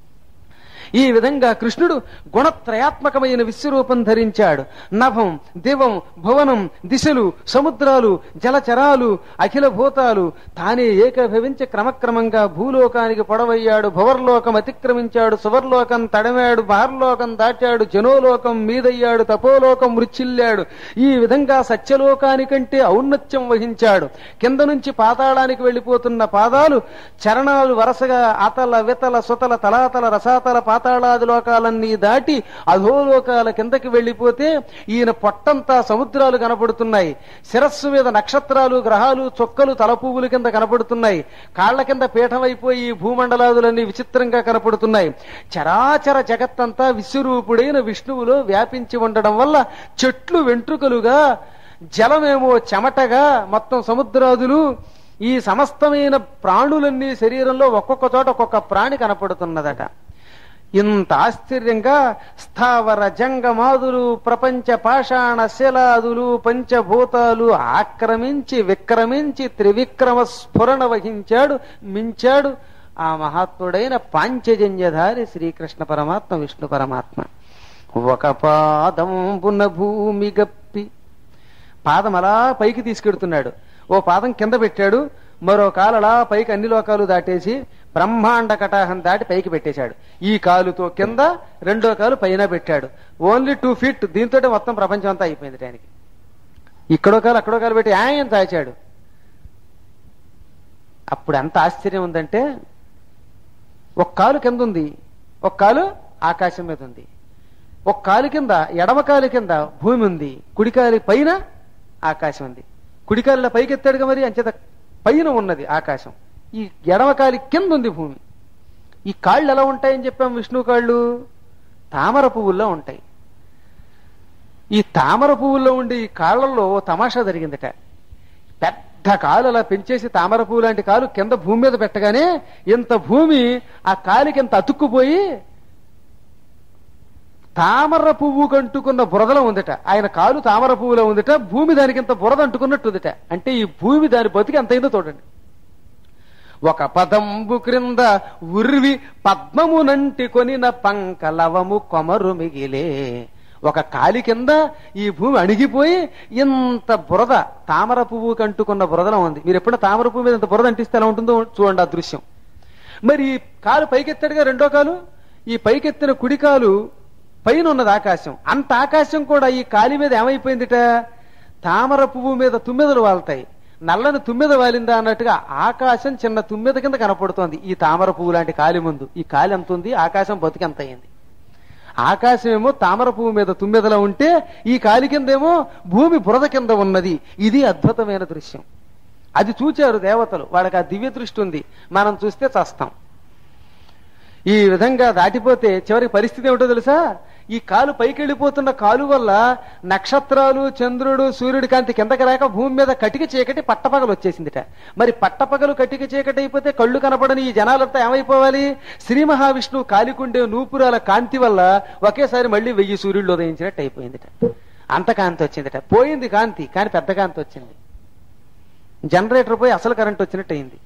ఈ విధంగా కృష్ణుడు గుణత్రయాత్మకమైన విశ్వరూపం ధరించాడు నభం దివం భువనం దిశలు సముద్రాలు జలచరాలు అఖిల భూతాలు తానే ఏకభవించి క్రమక్రమంగా భూలోకానికి పొడవయ్యాడు భువర్లోకం అతిక్రమించాడు సువర్లోకం తడమాడు బహర్లోకం దాటాడు జనోలోకం మీదయ్యాడు తపోలోకం మృచ్చిల్లాడు ఈ విధంగా సత్యలోకానికంటే ఔన్నత్యం వహించాడు కింద నుంచి పాతాళానికి వెళ్లిపోతున్న పాదాలు చరణాలు వరుసగా అతల వితల సుతల తలాతల రసాతల పాతాళాది లోకాలన్నీ దాటి అధోలోకాల కిందకి వెళ్లిపోతే ఈయన పొట్టంతా సముద్రాలు కనపడుతున్నాయి శిరస్సు మీద నక్షత్రాలు గ్రహాలు చొక్కలు తలపువ్వుల కింద కనపడుతున్నాయి కాళ్ల కింద పీఠమైపోయి ఈ భూమండలాదులన్నీ విచిత్రంగా కనపడుతున్నాయి చరాచర జగత్తంతా విశ్వరూపుడైన విష్ణువులో వ్యాపించి ఉండడం వల్ల చెట్లు వెంట్రుకలుగా జలమేమో చెమటగా మొత్తం సముద్రాదులు ఈ సమస్తమైన ప్రాణులన్నీ శరీరంలో ఒక్కొక్క చోట ఒక్కొక్క ప్రాణి కనపడుతున్నదట ఇంత ఆశ్చర్యంగా స్థావర జంగమాదులు ప్రపంచ పాషాణ శిలాదులు పంచభూతాలు ఆక్రమించి విక్రమించి త్రివిక్రమ స్ఫురణ వహించాడు మించాడు ఆ మహాత్ముడైన పాంచజన్యధారి శ్రీకృష్ణ పరమాత్మ విష్ణు పరమాత్మ ఒక పాదంబున భూమి గప్పి పాదం అలా పైకి తీసుకెడుతున్నాడు ఓ పాదం కింద పెట్టాడు మరో కాలు అలా పైకి అన్ని లోకాలు దాటేసి బ్రహ్మాండ కటాహం దాటి పైకి పెట్టేశాడు ఈ కాలుతో కింద రెండో కాలు పైన పెట్టాడు ఓన్లీ టూ ఫీట్ దీంతో మొత్తం ప్రపంచం అంతా అయిపోయింది ఆయనకి ఇక్కడో కాలు అక్కడో కాలు పెట్టి ఆయన దాచాడు అప్పుడు ఎంత ఆశ్చర్యం ఉందంటే ఒక కాలు కింద ఉంది ఒక కాలు ఆకాశం మీద ఉంది ఒక కాలు కింద ఎడమ కాలు కింద భూమి ఉంది కుడికాలి పైన ఆకాశం ఉంది కుడికాలిలో పైకి ఎత్తాడుగా మరి అంచేత పైన ఉన్నది ఆకాశం ఈ ఎడమ కాలి కింద ఉంది భూమి ఈ కాళ్ళు ఎలా ఉంటాయని చెప్పాం విష్ణు కాళ్ళు తామర పువ్వుల్లో ఉంటాయి ఈ తామర పువ్వుల్లో ఉండే ఈ కాళ్ళల్లో ఓ తమాషా జరిగిందట పెద్ద కాలు అలా పెంచేసి తామర పువ్వు లాంటి కాలు కింద భూమి మీద పెట్టగానే ఇంత భూమి ఆ కాలికి ఇంత అతుక్కుపోయి తామర పువ్వు కంటుకున్న బురదలో ఉందట ఆయన కాలు తామర పువ్వులో ఉందట భూమి దానికి ఇంత బురద అంటుకున్నట్టు ఉందట అంటే ఈ భూమి దాని బతికి ఎంత అయిందో చూడండి ఒక పదంబు క్రింద ఉర్వి పద్మమునంటి కొనిన పంకలవము కొమరు మిగిలే ఒక కాలి కింద ఈ భూమి అణిగిపోయి ఇంత బురద తామర పువ్వు కంటుకున్న బురదలో ఉంది మీరు ఎప్పుడైనా తామర పువ్వు మీద ఇంత బురద అంటిస్తే ఎలా ఉంటుందో చూడండి ఆ దృశ్యం మరి ఈ కాలు పైకెత్తాడుగా రెండో కాలు ఈ పైకెత్తిన కుడి కాలు పైన ఉన్నది ఆకాశం అంత ఆకాశం కూడా ఈ కాలి మీద ఏమైపోయిందిట తామర పువ్వు మీద తుమ్మెదలు వాళ్తాయి నల్లని తుమ్మెద వాలిందా అన్నట్టుగా ఆకాశం చిన్న తుమ్మెద కింద కనపడుతోంది ఈ తామర పువ్వు లాంటి కాలి ముందు ఈ కాలి ఎంత ఉంది ఆకాశం బతికి ఎంత అయింది ఆకాశమేమో తామర పువ్వు మీద తుమ్మెదలా ఉంటే ఈ కాలి కిందేమో భూమి బురద కింద ఉన్నది ఇది అద్భుతమైన దృశ్యం అది చూచారు దేవతలు వాళ్ళకి ఆ దివ్య దృష్టి ఉంది మనం చూస్తే చస్తాం ఈ విధంగా దాటిపోతే చివరి పరిస్థితి ఏమిటో తెలుసా ఈ కాలు పైకి వెళ్ళిపోతున్న కాలు వల్ల నక్షత్రాలు చంద్రుడు సూర్యుడి కాంతి కిందకి రాక భూమి మీద కటిక చీకటి పట్టపగలు వచ్చేసిందిట మరి పట్టపగలు కటిక చీకటి అయిపోతే కళ్ళు కనపడని ఈ జనాలంతా ఏమైపోవాలి శ్రీ మహావిష్ణువు కాలికుండే నూపురాల కాంతి వల్ల ఒకేసారి మళ్ళీ వెయ్యి సూర్యుడు ఉదయించినట్టు అయిపోయిందిట అంత కాంతి వచ్చిందిట పోయింది కాంతి కానీ పెద్ద కాంతి వచ్చింది జనరేటర్ పోయి అసలు కరెంట్ వచ్చినట్టు అయింది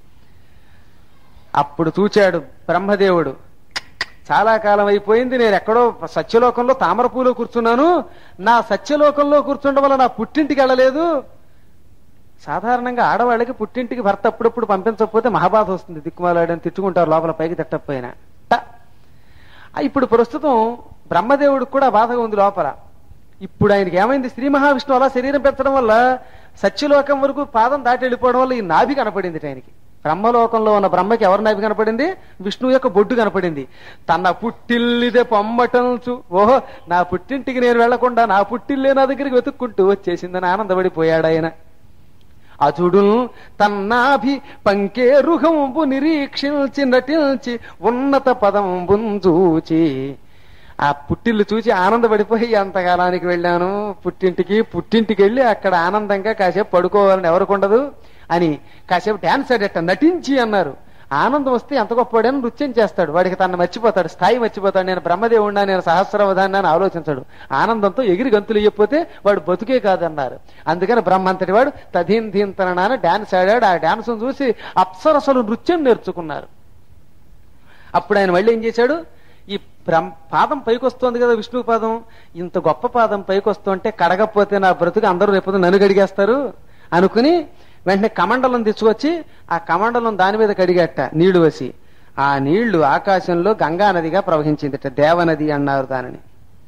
అప్పుడు చూచాడు బ్రహ్మదేవుడు చాలా కాలం అయిపోయింది నేను ఎక్కడో సత్యలోకంలో తామరపూలో కూర్చున్నాను నా సత్యలోకంలో కూర్చుండడం వల్ల నా పుట్టింటికి వెళ్ళలేదు సాధారణంగా ఆడవాళ్ళకి పుట్టింటికి భర్త అప్పుడప్పుడు పంపించకపోతే మహాబాధ వస్తుంది దిక్కుమాలాడని తిట్టుకుంటారు లోపల పైకి తిట్టకపోయినా ట. ఆ, ఇప్పుడు ప్రస్తుతం బ్రహ్మదేవుడికి కూడా బాధగా ఉంది లోపల ఇప్పుడు ఆయనకి ఏమైంది శ్రీ మహావిష్ణువు అలా శరీరం పెంచడం వల్ల సత్యలోకం వరకు పాదం దాటి వెళ్ళిపోవడం వల్ల ఈ నాభి కనపడింది ఆయనకి బ్రహ్మలోకంలో ఉన్న బ్రహ్మకి ఎవరి నాభి కనపడింది విష్ణువు యొక్క బొడ్డు కనపడింది తన పుట్టిల్లిదే పొమ్మటంచు ఓహో నా పుట్టింటికి నేను వెళ్లకుండా నా పుట్టిల్లే నా దగ్గరికి వెతుక్కుంటూ వచ్చేసిందని ఆనందపడిపోయాడు ఆయన అజుడు తన్నాభి పంకేరుహంబు నిరీక్షించి నటించి ఉన్నత పదంబుంజూచి ఆ పుట్టిల్లు చూసి ఆనందపడిపోయి అంతకాలానికి వెళ్ళాను పుట్టింటికి పుట్టింటికి వెళ్ళి అక్కడ ఆనందంగా కాసేపు పడుకోవాలని ఎవరికి ఉండదు అని కాసేపు డాన్స్ ఆడేట నటించి అన్నారు ఆనందం వస్తే ఎంత గొప్పవాడని నృత్యం చేస్తాడు వాడికి తను మర్చిపోతాడు స్థాయి మర్చిపోతాడు నేను బ్రహ్మదేవుడినా నేను సహస్రవధాన్ని అని ఆలోచించాడు ఆనందంతో ఎగిరి గంతులు ఇయ్యకపోతే వాడు బతుకే కాదన్నారు అందుకని బ్రహ్మంతటి వాడు తధీన్ ధీన్ తనని డాన్స్ ఆడాడు ఆ డాన్స్ చూసి అప్సరసలు నృత్యం నేర్చుకున్నారు అప్పుడు ఆయన మళ్ళీ ఏం చేశాడు ఈ బ్రహ్మ పాదం పైకొస్తోంది కదా విష్ణు పాదం ఇంత గొప్ప పాదం పైకొస్తుంటే కడగకపోతే నా బ్రతుకు అందరూ రేపు నన్ను కడిగేస్తారు అనుకుని వెంటనే కమండలం తెచ్చుకొచ్చి ఆ కమండలం దాని మీద కడిగట్ట నీళ్లు వసి ఆ నీళ్లు ఆకాశంలో గంగా నదిగా ప్రవహించిందిట దేవనది అన్నారు దానిని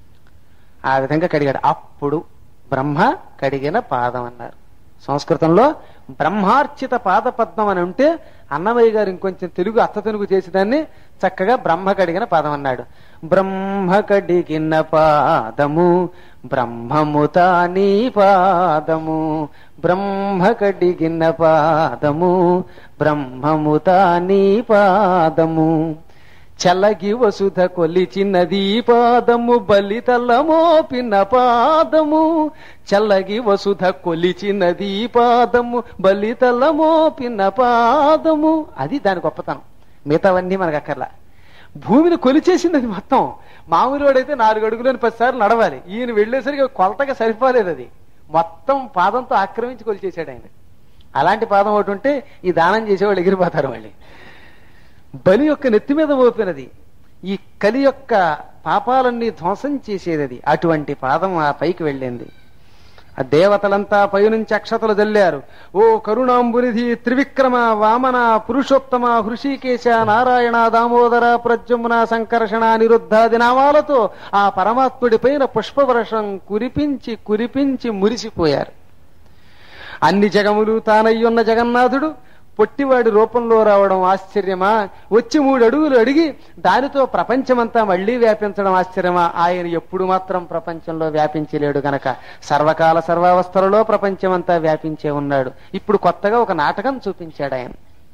ఆ విధంగా కడిగాడు అప్పుడు బ్రహ్మ కడిగిన పాదం అన్నారు సంస్కృతంలో బ్రహ్మార్చిత పాదపద్మం అని ఉంటే అన్నమయ్య గారు ఇంకొంచెం తెలుగు అత్త తెలుగు చేసి దాన్ని చక్కగా బ్రహ్మ కడిగిన పాదం అన్నాడు బ్రహ్మ కడిగిన పాదము బ్రహ్మముతా నీ పాదము బ్రహ్మ కడిగిన పాదము బ్రహ్మముతా నీ పాదము చల్లగి వసుధ కొలిచినది పాదము బలితలమోపిన పాదము చల్లగి వసుధ కొలిచినది పాదము బలితలమోపిన పాదము అది దాని గొప్పతనం మిగతావన్నీ మనకు అక్కర్లా భూమిని కొలిచేసింది అది మొత్తం మామూలువాడైతే నాలుగు అడుగులని పదిసార్లు నడవాలి ఈయన వెళ్ళేసరికి కొలతగా సరిపోలేదు అది మొత్తం పాదంతో ఆక్రమించి కొలిచేశాడు ఆయన అలాంటి పాదం ఒకటి ఉంటే ఈ దానం చేసేవాళ్ళు ఎగిరిపోతారు మళ్ళీ బలి యొక్క నెత్తి మీద మోపినది ఈ కలి యొక్క పాపాలన్నీ ధ్వంసం చేసేది అది అటువంటి పాదం ఆ పైకి వెళ్ళింది ఆ దేవతలంతా పైనుంచి అక్షతలు జల్లారు ఓ కరుణాంబునిధి త్రివిక్రమ వామన పురుషోత్తమ హృషికేశ నారాయణ దామోదర ప్రద్యుమ్న సంకర్షణ నిరుద్ధాది నామాలతో ఆ పరమాత్ముడి పైన పుష్పవర్షం కురిపించి కురిపించి మురిసిపోయారు అన్ని జగములు తానయ్యున్న జగన్నాథుడు పొట్టివాడి రూపంలో రావడం ఆశ్చర్యమా వచ్చి మూడు అడుగులు అడిగి దానితో ప్రపంచమంతా మళ్లీ వ్యాపించడం ఆశ్చర్యమా ఆయన ఎప్పుడు మాత్రం ప్రపంచంలో వ్యాపించలేడు గనక సర్వకాల సర్వావస్థలలో ప్రపంచమంతా వ్యాపించే ఉన్నాడు ఇప్పుడు కొత్తగా ఒక నాటకం చూపించాడు ఆయన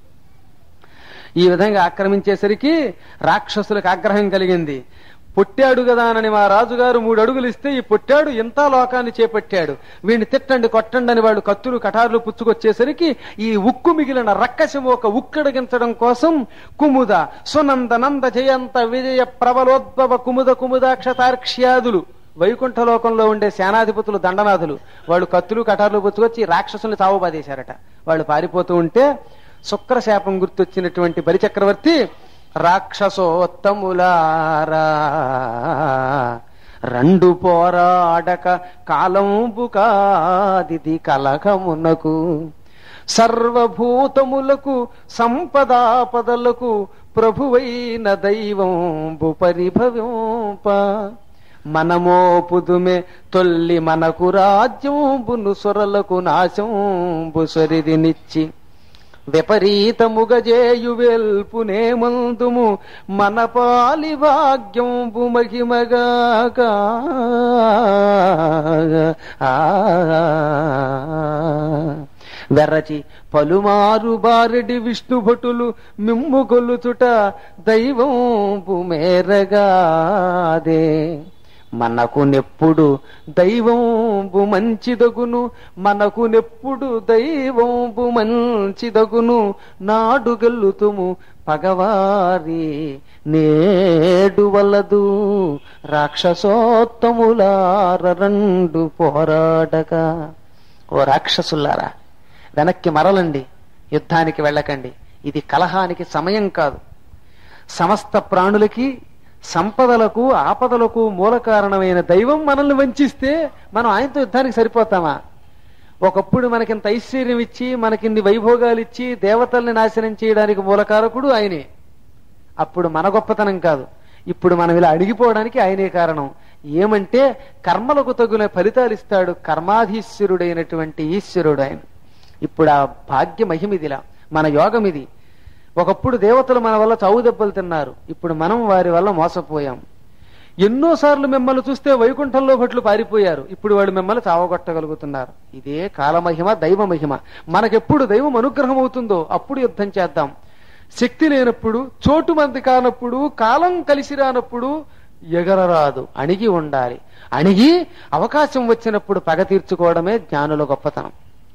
ఈ విధంగా ఆక్రమించేసరికి రాక్షసులకు ఆగ్రహం కలిగింది పొట్టాడు గదానని మా రాజుగారు మూడు అడుగులు ఇస్తే ఈ పొట్టాడు ఇంత లోకాన్ని చేపట్టాడు వీడిని తిట్టండి కొట్టండి అని వాళ్ళు కత్తులు కటార్లు పుచ్చుకొచ్చేసరికి ఈ ఉక్కు మిగిలిన రక్కసము ఒక ఉక్కడిగించడం కోసం కుముద సునంద నంద జయంత విజయ ప్రబలోద్భవ కుముద కుముదాక్షతార్క్ష్యాదులు వైకుంఠ లోకంలో ఉండే సేనాధిపతులు దండనాథులు వాళ్ళు కత్తులు కటార్లు పుచ్చుకొచ్చి రాక్షసుల్ని తావుబాదేశారట వాళ్ళు పారిపోతూ ఉంటే శుక్రశాపం గుర్తొచ్చినటువంటి బలిచక్రవర్తి రాక్షసోత్తములారా రెండు పోరాడక కాలంబు కాదిది కలకమునకు సర్వభూతములకు సంపదాపదలకు ప్రభువైన దైవంబు పరిభవింప మనమోపుదుమే తొల్లి మనకు రాజ్యంబును సొరలకు నాశంబు సొరిదినిచ్చి విపరీతముగజేయు వెల్పునే మందుము మన పాలి భాగ్యంబు మహిమగాక వెర్రచి పలుమారు బారెడి విష్ణుభటులు మిమ్ము కొలుచుట దైవంబు మేరగాదే మనకు నెప్పుడు దైవంబు మంచిదగును మనకు నెప్పుడు దైవంబు మంచిదగును నాడు గల్లుతుము పగవారి నేడు వలదు రాక్షసోత్తములార రెండు పోరాడగా ఓ రాక్షసులారా వెనక్కి మరలండి యుద్ధానికి వెళ్ళకండి ఇది కలహానికి సమయం కాదు సమస్త ప్రాణులకి సంపదలకు ఆపదలకు మూల కారణమైన దైవం మనల్ని వంచిస్తే మనం ఆయనతో యుద్ధానికి సరిపోతామా ఒకప్పుడు మనకింత ఐశ్వర్యం ఇచ్చి మనకిన్ని వైభోగాలు ఇచ్చి దేవతల్ని నాశనం చేయడానికి మూలకారకుడు ఆయనే అప్పుడు మన గొప్పతనం కాదు ఇప్పుడు మనం ఇలా అడిగిపోవడానికి ఆయనే కారణం ఏమంటే కర్మలకు తగున ఫలితాలు ఇస్తాడు కర్మాధీశ్వరుడైనటువంటి ఈశ్వరుడు ఆయన ఇప్పుడు ఆ భాగ్య మహిమిదిలా మన యోగం ఇది ఒకప్పుడు దేవతలు మన వల్ల చావు దెబ్బలు తిన్నారు ఇప్పుడు మనం వారి వల్ల మోసపోయాం ఎన్నోసార్లు మిమ్మల్ని చూస్తే వైకుంఠంలో భట్లు పారిపోయారు ఇప్పుడు వాళ్ళు మిమ్మల్ని చావగొట్టగలుగుతున్నారు ఇదే కాలమహిమ దైవ మహిమ మనకెప్పుడు దైవం అనుగ్రహం అవుతుందో అప్పుడు యుద్ధం చేద్దాం శక్తి లేనప్పుడు చోటు మంది కానప్పుడు కాలం కలిసి రానప్పుడు ఎగరరాదు అణిగి ఉండాలి అణిగి అవకాశం వచ్చినప్పుడు పగ తీర్చుకోవడమే జ్ఞానుల గొప్పతనం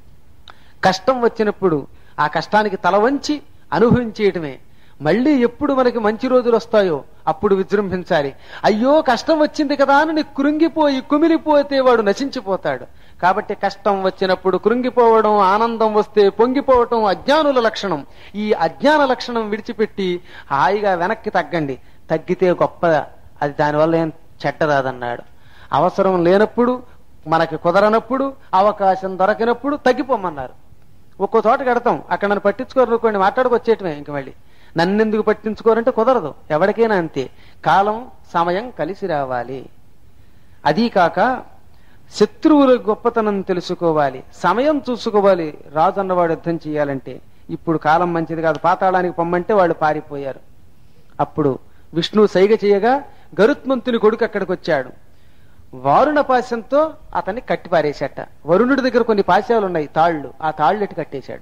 కష్టం వచ్చినప్పుడు ఆ కష్టానికి తల వంచి అనుభవించేయటమే మళ్ళీ ఎప్పుడు మనకి మంచి రోజులు వస్తాయో అప్పుడు విజృంభించాలి అయ్యో కష్టం వచ్చింది కదా అని కృంగిపోయి కుమిలిపోతే వాడు నశించిపోతాడు కాబట్టి కష్టం వచ్చినప్పుడు కృంగిపోవడం ఆనందం వస్తే పొంగిపోవటం అజ్ఞానుల లక్షణం ఈ అజ్ఞాన లక్షణం విడిచిపెట్టి హాయిగా వెనక్కి తగ్గండి తగ్గితే గొప్ప అది దానివల్ల ఏం చెడ్డరాదన్నాడు అవసరం లేనప్పుడు మనకి కుదరనప్పుడు అవకాశం దొరకినప్పుడు తగ్గిపోమన్నారు ఒక్కో చోట కడతాం అక్కడ నన్ను పట్టించుకోరు అనుకోండి మాట్లాడుకొచ్చేయటమే ఇంక మళ్ళీ నన్నెందుకు పట్టించుకోరంటే కుదరదు ఎవరికైనా అంతే కాలం సమయం కలిసి రావాలి అదీ కాక శత్రువుల గొప్పతనం తెలుసుకోవాలి సమయం చూసుకోవాలి రాజు అన్నవాడు యుద్ధం చేయాలంటే ఇప్పుడు కాలం మంచిది కాదు పాతాళానికి పొమ్మంటే వాళ్ళు పారిపోయారు అప్పుడు విష్ణు సైగ చేయగా గరుత్మంతుని కొడుకు అక్కడికి వచ్చాడు వారుణ పాశంతో అతన్ని కట్టి పారేశాట వరుణుడి దగ్గర కొన్ని పాశాలు ఉన్నాయి తాళ్లు ఆ తాళ్ళు ఎట్టి కట్టేశాడు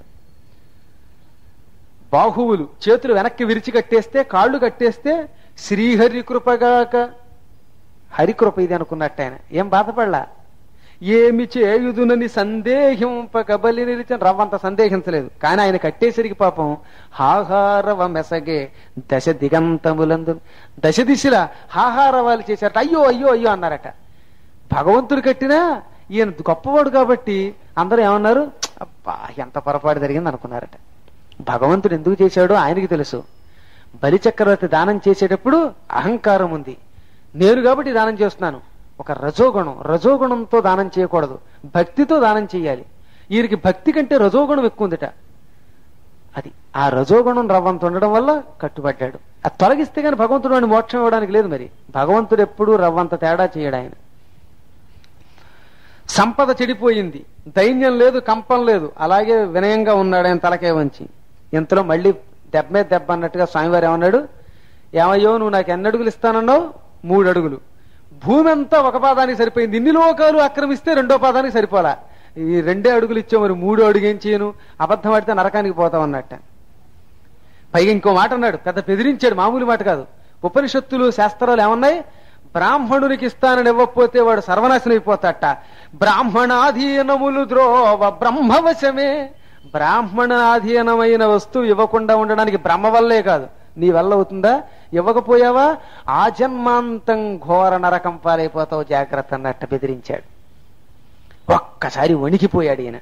బాహువులు చేతులు వెనక్కి విరిచి కట్టేస్తే కాళ్ళు కట్టేస్తే శ్రీహరి కృపగాక హరికృప ఇది అనుకున్నట్టు ఆయన ఏం బాధపడలా ఏమి చేయుదునని సందేహింపక బలి నిలిచిన రవ్వంత సందేహించలేదు కానీ ఆయన కట్టేసరికి పాపం హాహారవ మెసగే దశ దిగంతములందు దశ దిశలా హాహారవాలు చేశారట అయ్యో అయ్యో అయ్యో అన్నారట భగవంతుడు కట్టినా ఈయన గొప్పవాడు కాబట్టి అందరూ ఏమన్నారు అబ్బా ఎంత పొరపాటు జరిగింది అనుకున్నారట భగవంతుడు ఎందుకు చేశాడో ఆయనకి తెలుసు బలి చక్రవర్తి దానం చేసేటప్పుడు అహంకారం ఉంది నేను కాబట్టి దానం చేస్తున్నాను ఒక రజోగుణం రజోగుణంతో దానం చేయకూడదు భక్తితో దానం చేయాలి వీరికి భక్తి కంటే రజోగుణం ఎక్కువ ఉందిట అది ఆ రజోగుణం రవ్వంత ఉండడం వల్ల కట్టుబడ్డాడు అది తొలగిస్తే గాని భగవంతుడు వాడిని మోక్షం ఇవ్వడానికి లేదు మరి భగవంతుడు ఎప్పుడు రవ్వంత తేడా చేయడు ఆయన సంపద చెడిపోయింది దైన్యం లేదు కంపం లేదు అలాగే వినయంగా ఉన్నాడు ఆయన తలకే వంచి ఇంతలో మళ్ళీ దెబ్బ మీద దెబ్బ అన్నట్టుగా స్వామివారు ఏమన్నాడు ఏమయ్యో నువ్వు నాకు ఎన్ని అడుగులు ఇస్తానన్నావు మూడు అడుగులు భూమి అంతా ఒక పాదానికి సరిపోయింది ఇన్ని లోకాలు ఆక్రమిస్తే రెండో పాదానికి సరిపోలా ఈ రెండే అడుగులు ఇచ్చే మరి మూడో అడుగు ఏం చేయను అబద్ధం ఆడితే నరకానికి పోతాం అన్నట్ట పైగా ఇంకో మాట అన్నాడు పెద్ద బెదిరించాడు మామూలు మాట కాదు ఉపనిషత్తులు శాస్త్రాలు ఏమన్నాయి బ్రాహ్మణునికి ఇస్తానని ఇవ్వకపోతే వాడు సర్వనాశనం అయిపోతాట బ్రాహ్మణాధీనములు ద్రోవ బ్రహ్మవశమే బ్రాహ్మణాధీనమైన వస్తువు ఇవ్వకుండా ఉండడానికి బ్రహ్మ వల్లే కాదు నీ వల్ల అవుతుందా ఇవ్వకపోయావా ఆ జన్మాంతం ఘోర నరకం పాలైపోతావు జాగ్రత్త అన్నట్టు బెదిరించాడు ఒక్కసారి వణికిపోయాడు ఈయన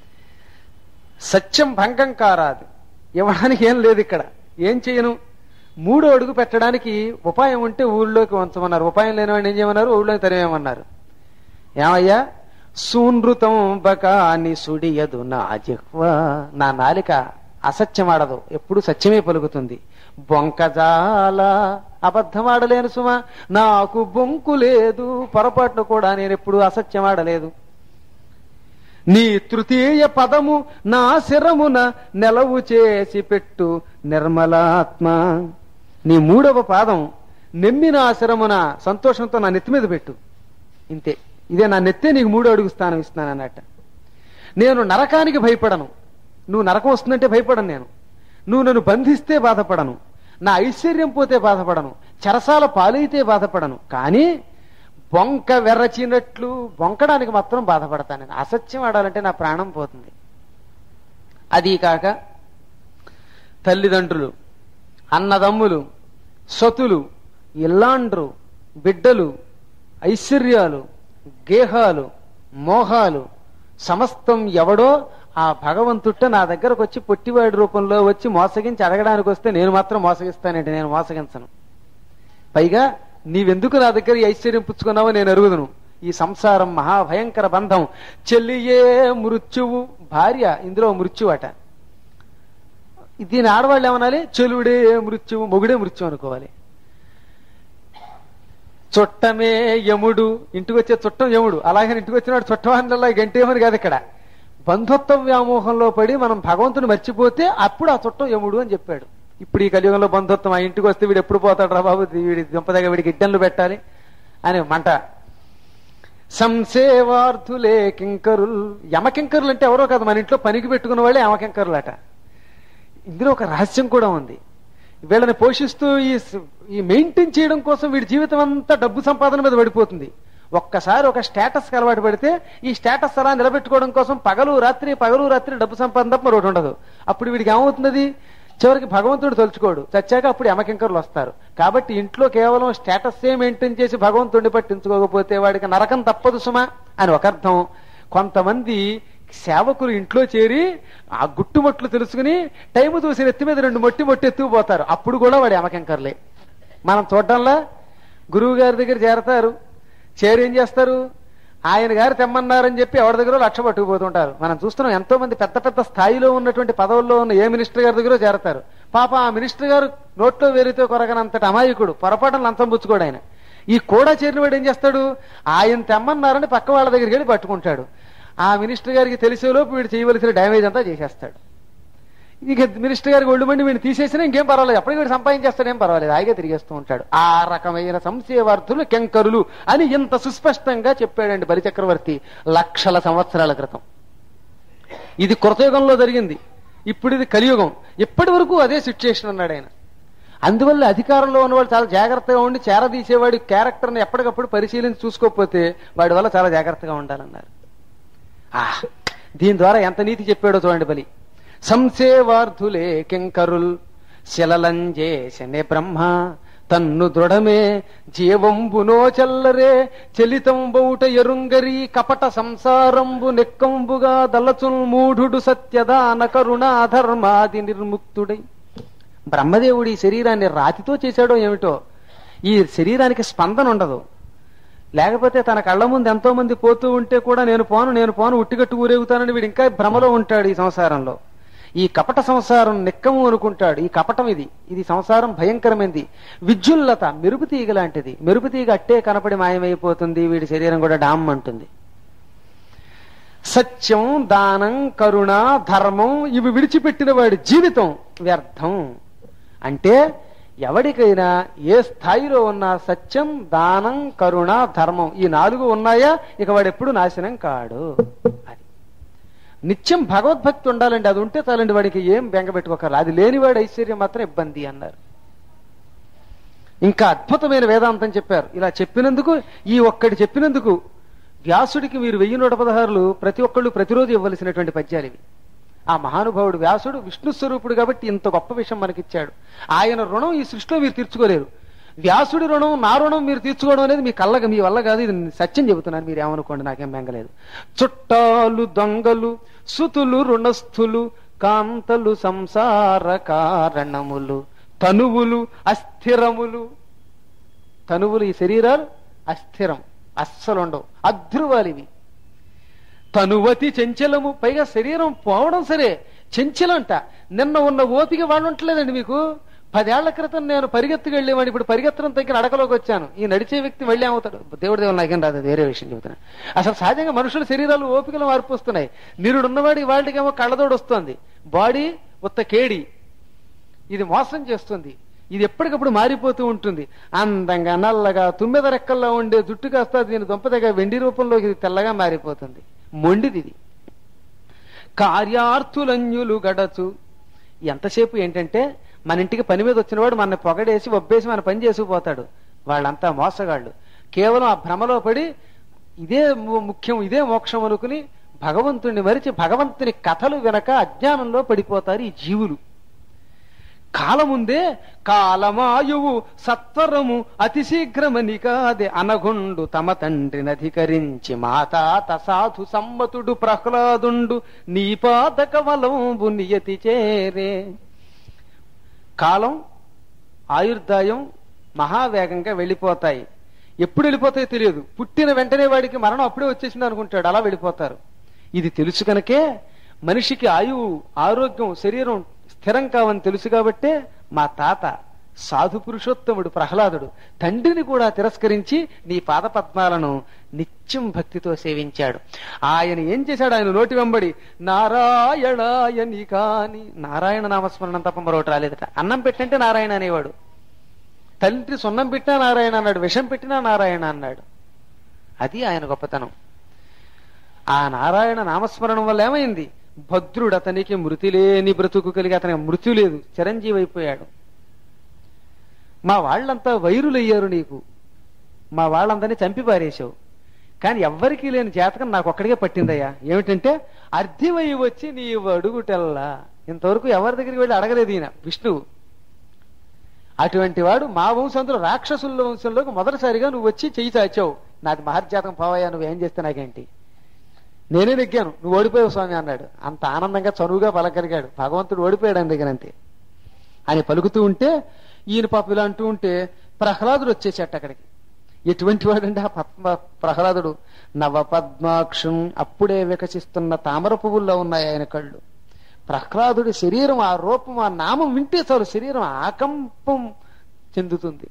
సత్యం భంగం కారాదు ఇవ్వడానికి ఏం లేదు ఇక్కడ ఏం చేయను మూడో అడుగు పెట్టడానికి ఉపాయం ఉంటే ఊళ్ళోకి ఉంచమన్నారు ఉపాయం లేని వాడిని ఏం చేయమన్నారు ఊళ్ళోకి తరిమేమన్నారు ఏమయ్యా సూనృతం బకాని సుడియదు నా జిహ్వ నా నాలిక అసత్యమాడదు ఎప్పుడు సత్యమే పలుకుతుంది బొంకజాల అబద్ధమాడలేను సుమా నాకు బొంకు లేదు పొరపాటును కూడా నేను ఎప్పుడు అసత్యమాడలేదు నీ తృతీయ పదము నా శిరమున నెలవు చేసి పెట్టు నిర్మలాత్మ నీ మూడవ పాదం నెమ్మి నా శిరమున సంతోషంతో నా నెత్తి మీద పెట్టు ఇంతే ఇదే నా నెత్తే నీకు మూడో అడుగు స్థానం ఇస్తున్నాను అన్నట్ట నేను నరకానికి భయపడను నువ్వు నరకం వస్తుందంటే భయపడను నేను నువ్వు నన్ను బంధిస్తే బాధపడను నా ఐశ్వర్యం పోతే బాధపడను చెరసాల పాలైతే బాధపడను కానీ బొంక వెర్రచినట్లు బొంకడానికి మాత్రం బాధపడతాను నేను అసత్యం ఆడాలంటే నా ప్రాణం పోతుంది అది కాక తల్లిదండ్రులు అన్నదమ్ములు సతులు ఇల్లాండ్రు బిడ్డలు ఐశ్వర్యాలు గేహాలు మోహాలు సమస్తం ఎవడో ఆ భగవంతుట్ట నా దగ్గరకు వచ్చి పొట్టివాడి రూపంలో వచ్చి మోసగించి అడగడానికి వస్తే నేను మాత్రం మోసగిస్తానంటే నేను మోసగించను పైగా నీవెందుకు నా దగ్గర ఈ ఐశ్వర్యం పుచ్చుకున్నావో నేను అరుగుదును ఈ సంసారం మహాభయంకర బంధం చెల్లియే మృత్యువు భార్య ఇందులో మృత్యు అట దీని ఆడవాళ్ళు ఏమనాలి చెలుడే మృత్యువు మొగుడే మృత్యు అనుకోవాలి చుట్టమే యముడు ఇంటికి వచ్చే చుట్టం యముడు అలాగే ఇంటికి వచ్చినాడు చుట్టవాళ్ళ గంటేమని కాదు ఇక్కడ బంధుత్వ వ్యామోహంలో పడి మనం భగవంతుని మర్చిపోతే అప్పుడు ఆ చుట్టం యముడు అని చెప్పాడు ఇప్పుడు ఈ కలియుగంలో బంధుత్వం ఆ ఇంటికి వస్తే వీడు ఎప్పుడు పోతాడు రా బాబు వీడి దింపదగ వీడికి ఇడ్డన్లు పెట్టాలి అని మంట సంసేవార్థులే కింకరుల్ యమకింకరులు అంటే ఎవరో కాదు మన ఇంట్లో పనికి పెట్టుకున్న వాళ్ళే యమకింకరులు అట ఇందులో ఒక రహస్యం కూడా ఉంది వీళ్ళని పోషిస్తూ ఈ స- ఈ మెయింటైన్ చేయడం కోసం వీడి జీవితం అంతా డబ్బు సంపాదన మీద పడిపోతుంది ఒక్కసారి ఒక స్టేటస్ అలవాటు పడితే ఈ స్టేటస్ అలా నిలబెట్టుకోవడం కోసం పగలు రాత్రి పగలు రాత్రి డబ్బు సంపాదన తప్ప మరొకటి ఉండదు అప్పుడు వీడికి ఏమవుతుంది చివరికి భగవంతుడు తలుచుకోడు చచ్చాక అప్పుడు యమకింకర్లు వస్తారు కాబట్టి ఇంట్లో కేవలం స్టేటస్ ఏ మెయింటైన్ చేసి భగవంతుడిని పట్టించుకోకపోతే వాడికి నరకం తప్పదు సుమా అని ఒక అర్థం కొంతమంది సేవకులు ఇంట్లో చేరి ఆ గుట్టుమట్లు తెలుసుకుని టైము చూసి నెత్తి మీద రెండు మొట్టి మొట్టి ఎత్తుకుపోతారు అప్పుడు కూడా వాడు యమకింకర్లే మనం చూడటంలా గురువు గారి దగ్గర చేరతారు చేరి ఏం చేస్తారు ఆయన గారు తెమ్మన్నారని చెప్పి ఎవరి దగ్గర లక్ష పట్టుకుపోతుంటారు మనం చూస్తున్నాం ఎంతో మంది పెద్ద పెద్ద స్థాయిలో ఉన్నటువంటి పదవుల్లో ఉన్న ఏ మినిస్టర్ గారి దగ్గర చేరతారు పాప ఆ మినిస్టర్ గారు నోట్లో వేరితో కొరగనంతటి అమాయకుడు పొరపాటున లంచం పుచ్చుకోడు ఆయన ఈ కూడా చేరిన వాడు ఏం చేస్తాడు ఆయన తెమ్మన్నారని పక్క వాళ్ళ దగ్గరికి వెళ్ళి పట్టుకుంటాడు ఆ మినిస్టర్ గారికి తెలిసేలోపు వీడు చేయవలసిన డ్యామేజ్ అంతా చేసేస్తాడు ఇక మినిస్టర్ గారికి ఒళ్ళు మండి వీడిని తీసేసినా ఇంకేం పర్వాలేదు అప్పటికి వీడు సంపాదించేస్తాడు ఏం పర్వాలేదు హాయిగా తిరిగేస్తూ ఉంటాడు ఆ రకమైన సంశయవార్థులు కెంకరులు అని ఇంత సుస్పష్టంగా చెప్పాడండి బలిచక్రవర్తి లక్షల సంవత్సరాల క్రితం ఇది కృతయుగంలో జరిగింది ఇప్పుడు ఇది కలియుగం ఇప్పటి వరకు అదే సిచ్యుయేషన్ అన్నాడు ఆయన అందువల్ల అధికారంలో ఉన్నవాడు చాలా జాగ్రత్తగా ఉండి చేరదీసేవాడి క్యారెక్టర్ని ఎప్పటికప్పుడు పరిశీలించి చూసుకోకపోతే వాడి వల్ల చాలా జాగ్రత్తగా ఉండాలన్నారు ఆ దీని ద్వారా ఎంత నీతి చెప్పాడో చూడండి బలి సంసేవార్థులే కింకరుల్ శిలలంజే శనే బ్రహ్మ తన్ను దృఢమే జీవంబునో చల్లరే చలితం బౌట ఎరుంగరి కపట సంసారంబు నెక్కంబుగా దలచుల్ మూఢుడు సత్యదాన కరుణా ధర్మాది నిర్ముక్తుడై బ్రహ్మదేవుడు ఈ శరీరాన్ని రాతితో చేశాడో ఏమిటో ఈ శరీరానికి స్పందన ఉండదు లేకపోతే తన కళ్ళ ముందు ఎంతో మంది పోతూ ఉంటే కూడా నేను పోను నేను పోను ఉట్టిగట్టు ఊరేగుతానని వీడు ఇంకా భ్రమలో ఉంటాడు ఈ సంసారంలో ఈ కపట సంసారం నిక్కము అనుకుంటాడు ఈ కపటం ఇది ఇది సంసారం భయంకరమైంది విద్యుల్లత మెరుపు తీగ లాంటిది మెరుపు తీగ అట్టే కనపడి మాయమైపోతుంది వీడి శరీరం కూడా డామ్ అంటుంది సత్యం దానం కరుణ ధర్మం ఇవి విడిచిపెట్టిన వాడి జీవితం వ్యర్థం అంటే ఎవరికైనా ఏ స్థాయిలో ఉన్నా సత్యం దానం కరుణ ధర్మం ఈ నాలుగు ఉన్నాయా ఇక వాడు ఎప్పుడు నాశనం కాడు అది నిత్యం భగవద్భక్తి ఉండాలండి అది ఉంటే చాలండి వాడికి ఏం బెంగ పెట్టుకోకర్లేదు అది లేనివాడు ఐశ్వర్యం మాత్రం ఇబ్బంది అన్నారు ఇంకా అద్భుతమైన వేదాంతం చెప్పారు ఇలా చెప్పినందుకు ఈ ఒక్కటి చెప్పినందుకు వ్యాసుడికి మీరు వెయ్యి నూట పదహారులు ప్రతి ఒక్కళ్ళు ప్రతిరోజు ఇవ్వవలసినటువంటి పద్యాలు ఇవి ఆ మహానుభావుడు వ్యాసుడు విష్ణు స్వరూపుడు కాబట్టి ఇంత గొప్ప విషయం మనకిచ్చాడు ఆయన రుణం ఈ సృష్టిలో మీరు తీర్చుకోలేరు వ్యాసుడి రుణం నా రుణం మీరు తీర్చుకోవడం అనేది మీ కళ్ళగా మీ వల్ల కాదు ఇది సత్యం చెబుతున్నాను మీరు ఏమనుకోండి నాకేం బెంగలేదు చుట్టాలు దొంగలు సుతులు రుణస్థులు కాంతలు సంసార కారణములు తనువులు అస్థిరములు తనువులు ఈ శరీరాలు అస్థిరం అస్సలు ఉండవు అధ్రువాలివి తనువతి చెంచలము పైగా శరీరం పోవడం సరే చెంచలంట నిన్న ఉన్న ఓపిక వాళ్ళు ఉండలేదండి మీకు పదేళ్ల క్రితం నేను పరిగెత్తుకు వెళ్ళేవాడిని ఇప్పుడు పరిగెత్తడం తగ్గి నడకలోకి వచ్చాను ఈ నడిచే వ్యక్తి మళ్ళీ ఏమవుతాడు దేవుడి దేవుడు నాకేం రాదు అది వేరే విషయం చెబుతున్నా అసలు సహజంగా మనుషుల శరీరాలు ఓపికలు మార్పు వస్తున్నాయి నిరుడు ఉన్నవాడి వాళ్ళకేమో కళ్ళతోడు వస్తుంది బాడీ ఉత్త కేడి ఇది మోసం చేస్తుంది ఇది ఎప్పటికప్పుడు మారిపోతూ ఉంటుంది అందంగా నల్లగా తుమ్మెద రెక్కల్లో ఉండే జుట్టు కాస్త దీని దుంపదగా వెండి రూపంలోకి ఇది తెల్లగా మారిపోతుంది మొండిది ఇది కార్యార్థులన్యులు గడచు ఎంతసేపు ఏంటంటే మన ఇంటికి పని మీద వచ్చిన వాడు మన పొగడేసి ఒబ్బేసి మన పని చేసుకుపోతాడు వాళ్ళంతా మోసగాళ్ళు కేవలం ఆ భ్రమలో పడి ఇదే ము- ముఖ్యం ఇదే మోక్షం అనుకుని భగవంతుణ్ణి మరిచి భగవంతుని కథలు వినక అజ్ఞానంలో పడిపోతారు ఈ జీవులు కాలముందే కాలమాయువు సత్వరము అతి శీఘ్రమని కాదే అనగుండు తమ తండ్రిని అధికరించి మాతాత సాధు సమ్మతుడు ప్రహ్లాదుండు నీ పాదక వలంబు నియతి చేరే కాలం ఆయుర్దాయం మహావేగంగా వెళ్ళిపోతాయి ఎప్పుడు వెళ్ళిపోతాయో తెలియదు పుట్టిన వెంటనే వాడికి మరణం అప్పుడే వచ్చేసింది అనుకుంటాడు అలా వెళ్ళిపోతారు ఇది తెలుసు కనుకే మనిషికి ఆయువు ఆరోగ్యం శరీరం స్థిరం కావని తెలుసు కాబట్టే మా తాత సాధు పురుషోత్తముడు ప్రహ్లాదుడు తండ్రిని కూడా తిరస్కరించి నీ పాద పద్మాలను నిత్యం భక్తితో సేవించాడు ఆయన ఏం చేశాడు ఆయన నోటి వెంబడి నారాయణాయని కాని నారాయణ నామస్మరణం తప్ప మరొకటి రాలేదట అన్నం పెట్టంటే నారాయణ అనేవాడు తండ్రి సున్నం పెట్టినా నారాయణ అన్నాడు విషం పెట్టినా నారాయణ అన్నాడు అది ఆయన గొప్పతనం ఆ నారాయణ నామస్మరణం వల్ల ఏమైంది భద్రుడు అతనికి మృతి లేని బ్రతుకు కలిగి అతనికి మృత్యు లేదు చిరంజీవి అయిపోయాడు మా వాళ్ళంతా వైరులయ్యారు నీకు మా వాళ్ళందరినీ చంపి పారేశావు కానీ ఎవ్వరికీ లేని జాతకం నాకు ఒక్కడికే పట్టిందయ్యా ఏమిటంటే అర్థమై వచ్చి నీవు అడుగుటల్లా ఇంతవరకు ఎవరి దగ్గరికి వెళ్ళి అడగలేదు ఈయన విష్ణువు అటువంటి వాడు మా వంశంలో రాక్షసుల వంశంలోకి మొదటిసారిగా నువ్వు వచ్చి చెయ్యి చాచావు నాది మహర్జాతకం పోవయ్యా నువ్వు ఏం చేస్తే నాకేంటి నేనే నెగ్గాను నువ్వు ఓడిపోయావు స్వామి అన్నాడు అంత ఆనందంగా చనువుగా పలకరిగాడు భగవంతుడు ఓడిపోయాడు ఆయన దగ్గర అంతే అని పలుకుతూ ఉంటే ఈయన పాప ఇలా అంటూ ఉంటే ప్రహ్లాదుడు వచ్చేసాట అక్కడికి ఎటువంటి వాడండి ఆ పద్మ ప్రహ్లాదుడు నవ పద్మాక్షం అప్పుడే వికసిస్తున్న తామర పువ్వుల్లో ఉన్నాయి ఆయన కళ్ళు ప్రహ్లాదుడి శరీరం ఆ రూపం ఆ నామం వింటే చాలు శరీరం ఆకంపం చెందుతుంది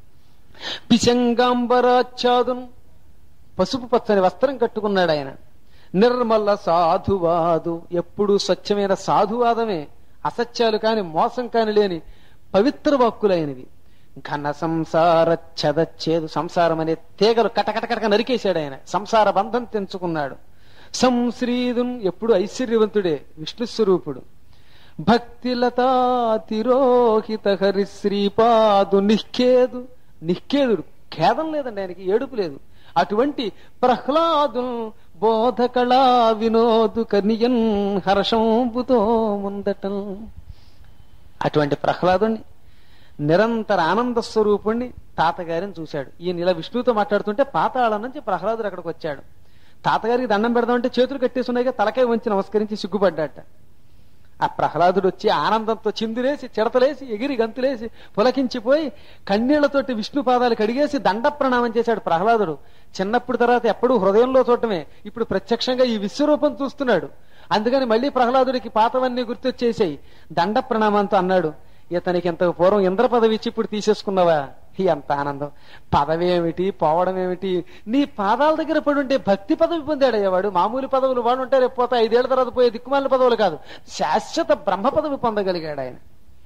పిశంగాంబరాచ్ఛాదును పసుపు పచ్చని వస్త్రం కట్టుకున్నాడు ఆయన నిర్మల సాధువాదు ఎప్పుడు స్వచ్ఛమైన సాధువాదమే అసత్యాలు కాని మోసం కాని లేని పవిత్ర వాక్కులైనవి ఘన సంసార చెదచ్చేదు సంసారం అనే తీగలు కటకటకటక నరికేశాడు ఆయన సంసార బంధం తెంచుకున్నాడు సంశ్రీదున్ ఎప్పుడు ఐశ్వర్యవంతుడే విష్ణు స్వరూపుడు భక్తిలతా తిరోహిత హరి శ్రీపాదు నిఖేదు నిఖేదుడు ఖేదం లేదండి ఆయనకి ఏడుపు లేదు అటువంటి ప్రహ్లాదు బోధకళా వినోదు కనియన్ హర్షంబుతో ముందటం అటువంటి ప్రహ్లాదుని నిరంతర ఆనంద స్వరూపుణ్ణి తాతగారిని చూశాడు ఈయన ఇలా విష్ణువుతో మాట్లాడుతుంటే పాతాళం నుంచి ప్రహ్లాదుడు అక్కడికి వచ్చాడు తాతగారికి దండం పెడదామంటే చేతులు కట్టేస్తున్నాయిగా తలకాయ వంచి నమస్కరించి సిగ్గుపడ్డాట ఆ ప్రహ్లాదుడు వచ్చి ఆనందంతో చిందులేసి చిడతలేసి ఎగిరి గంతులేసి పులకించిపోయి కన్నీళ్లతోటి విష్ణు పాదాలు కడిగేసి దండ ప్రణామం చేశాడు ప్రహ్లాదుడు చిన్నప్పుడు తర్వాత ఎప్పుడూ హృదయంలో చూడటమే ఇప్పుడు ప్రత్యక్షంగా ఈ విశ్వరూపం చూస్తున్నాడు అందుకని మళ్ళీ ప్రహ్లాదుడికి పాతవన్నీ గుర్తొచ్చేసాయి దండ ప్రణామంతో అన్నాడు ఇతనికి ఇంత పూర్వం ఇంద్ర పదవి ఇచ్చి ఇప్పుడు తీసేసుకున్నావా ఎంత ఆనందం పదవి ఏమిటి పోవడం ఏమిటి నీ పాదాల దగ్గర పడి ఉంటే భక్తి పదవి పొందాడయ్యా వాడు మామూలు పదవులు వాడు ఉంటే రేపు పోతే ఐదేళ్ల తర్వాత పోయే దిక్కుమాలిన పదవులు కాదు శాశ్వత బ్రహ్మ పదవి పొందగలిగాడు ఆయన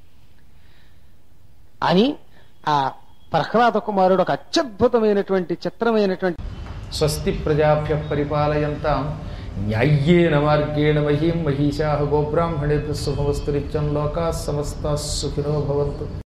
అని ఆ ప్రహ్లాద కుమారుడు ఒక అత్యద్భుతమైనటువంటి చిత్రమైనటువంటి స్వస్తి ప్రజాభ్య పరిపాలయంతాం న్యాయ్యేన మార్గేణ మహీం మహిషా గోబ్రాహ్మణేభ్య శుభమస్తు నిత్యం లోకా సమస్త సుఖినో భవంతు